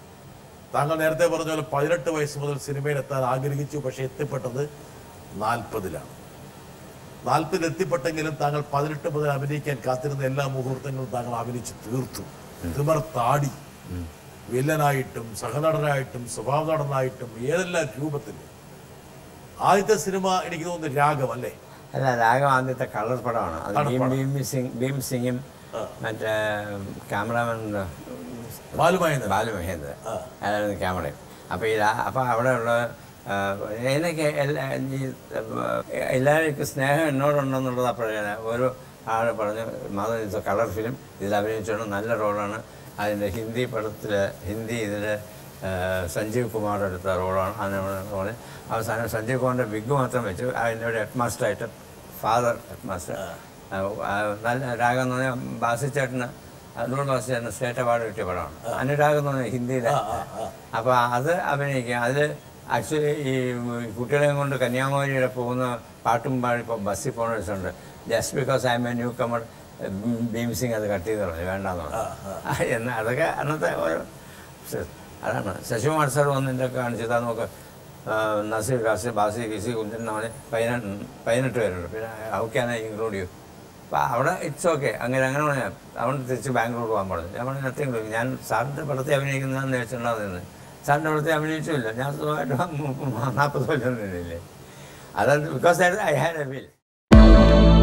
താങ്കൾ നേരത്തെ പറഞ്ഞ പോലെ പതിനെട്ട് വയസ്സ് മുതൽ സിനിമയിൽ എത്താൻ ആഗ്രഹിച്ചു പക്ഷെ എത്തിപ്പെട്ടത് നാൽപ്പതിലാണ് നാൽപ്പതിൽ എത്തിപ്പെട്ടെങ്കിലും താങ്കൾ പതിനെട്ട് മുതൽ അഭിനയിക്കാൻ കാത്തിരുന്ന എല്ലാ മുഹൂർത്തങ്ങളും താങ്കൾ അഭിനയിച്ച് തീർത്തു തിമർ താടി വില്ലനായിട്ടും സഹനടനായിട്ടും സ്വഭാവ നടനായിട്ടും ഏതെല്ലാം രൂപത്തിൽ ആദ്യത്തെ സിനിമ എനിക്ക് തോന്നുന്നു രാഗം അല്ലേ അല്ല രാഗം ആദ്യത്തെ കളർ പടമാണ് അത് കളർ ഭീം പടം. ഭീം സിംഗ് ഭീം സിംഗും മറ്റേ ക്യാമറാമാൻ ബാലുമഹേന്ദ്രൻ ബാലുമഹേന്ദ്ര അയാളായിരുന്നു ക്യാമറയും അപ്പോൾ ഈ രാ- അപ്പോൾ അവിടെയുള്ള ആ, എനിക്ക് എല്ലാ ഈ എല്ലാവർക്കും സ്നേഹം എന്നോടുണ്ടെന്നുള്ളത് അപ്പോഴാണ് ഒരു ആൾ പറഞ്ഞു മാധവൻ ഇത് കളർ ഫിലിം ഇതിൽ അഭിനയിച്ചോണ്ട് നല്ല റോളാണ് അതിൻ്റെ ഹിന്ദി പടത്തിൽ ഹിന്ദി ഇതിൽ സഞ്ജീവ് കുമാർ എടുത്ത റോളാണ് അതിന് റോള് അവസാനം സഞ്ജീവ് കുമാറിൻ്റെ വിഗ് മാത്രം വെച്ചു അതിൻ്റെ ഒരു ഹെഡ് മാസ്റ്ററായിട്ട് ഫാദർ ഹെഡ് മാസ്റ്റർ ആ, ആ, നല്ല രാഗം എന്ന് പറഞ്ഞാൽ ബാസിച്ചേട്ടന് നൂറ് ബാസിച്ചേട്ടന് സ്റ്റേറ്റ് അവാർഡ് കിട്ടിയ പടമാണ് അനുരാഗം എന്ന് പറഞ്ഞാൽ ഹിന്ദിയിലെ അപ്പോൾ അത് അഭിനയിക്കുക അതിൽ ആക്ച്വലി ഈ കുട്ടികളെയും കൊണ്ട് കന്യാകുമാരിയുടെ പോകുന്ന പാട്ടും പാടി ഇപ്പോൾ ബസ്സിൽ പോകുന്ന ദിവസമുണ്ട് just because I'm a newcomer Bhim Singh അത് കട്ട് ചെയ്ത് കളഞ്ഞു വേണ്ടാന്ന് പറഞ്ഞു എന്നാൽ അതൊക്കെ അന്നത്തെ ഓരോ ശ- അതാണ് ശശികുമാർ സാർ വന്ന് എൻ്റെ കാണിച്ചത് നമുക്ക് ആ, നസീർ കാസി ബാസി കിസി കുഞ്ചൻ എന്ന് പറഞ്ഞ് പതിനെട്ട് പതിനെട്ട് പേരുണ്ട് പിന്നെ how can I include you അപ്പോൾ അവിടെ ഇറ്റ്സ് ഓക്കെ അങ്ങനെ അങ്ങനെ പറഞ്ഞാൽ അവിടെ തിരിച്ച് ബാംഗ്ലൂർ പോകാൻ പറഞ്ഞു ഞാൻ പറഞ്ഞു നത്തിങ് ഞാൻ സാറിൻ്റെ പടത്തിൽ അഭിനയിക്കുന്നതെന്ന് വെച്ചിട്ടുണ്ടാകുന്നത് സാറിൻ്റെ പടത്തിൽ അഭിനയിച്ചില്ല ഞാൻ സുഖമായിട്ട് നാൽപ്പത് കൊല്ലം നിന്നില്ലേ അതാണ് because I had a will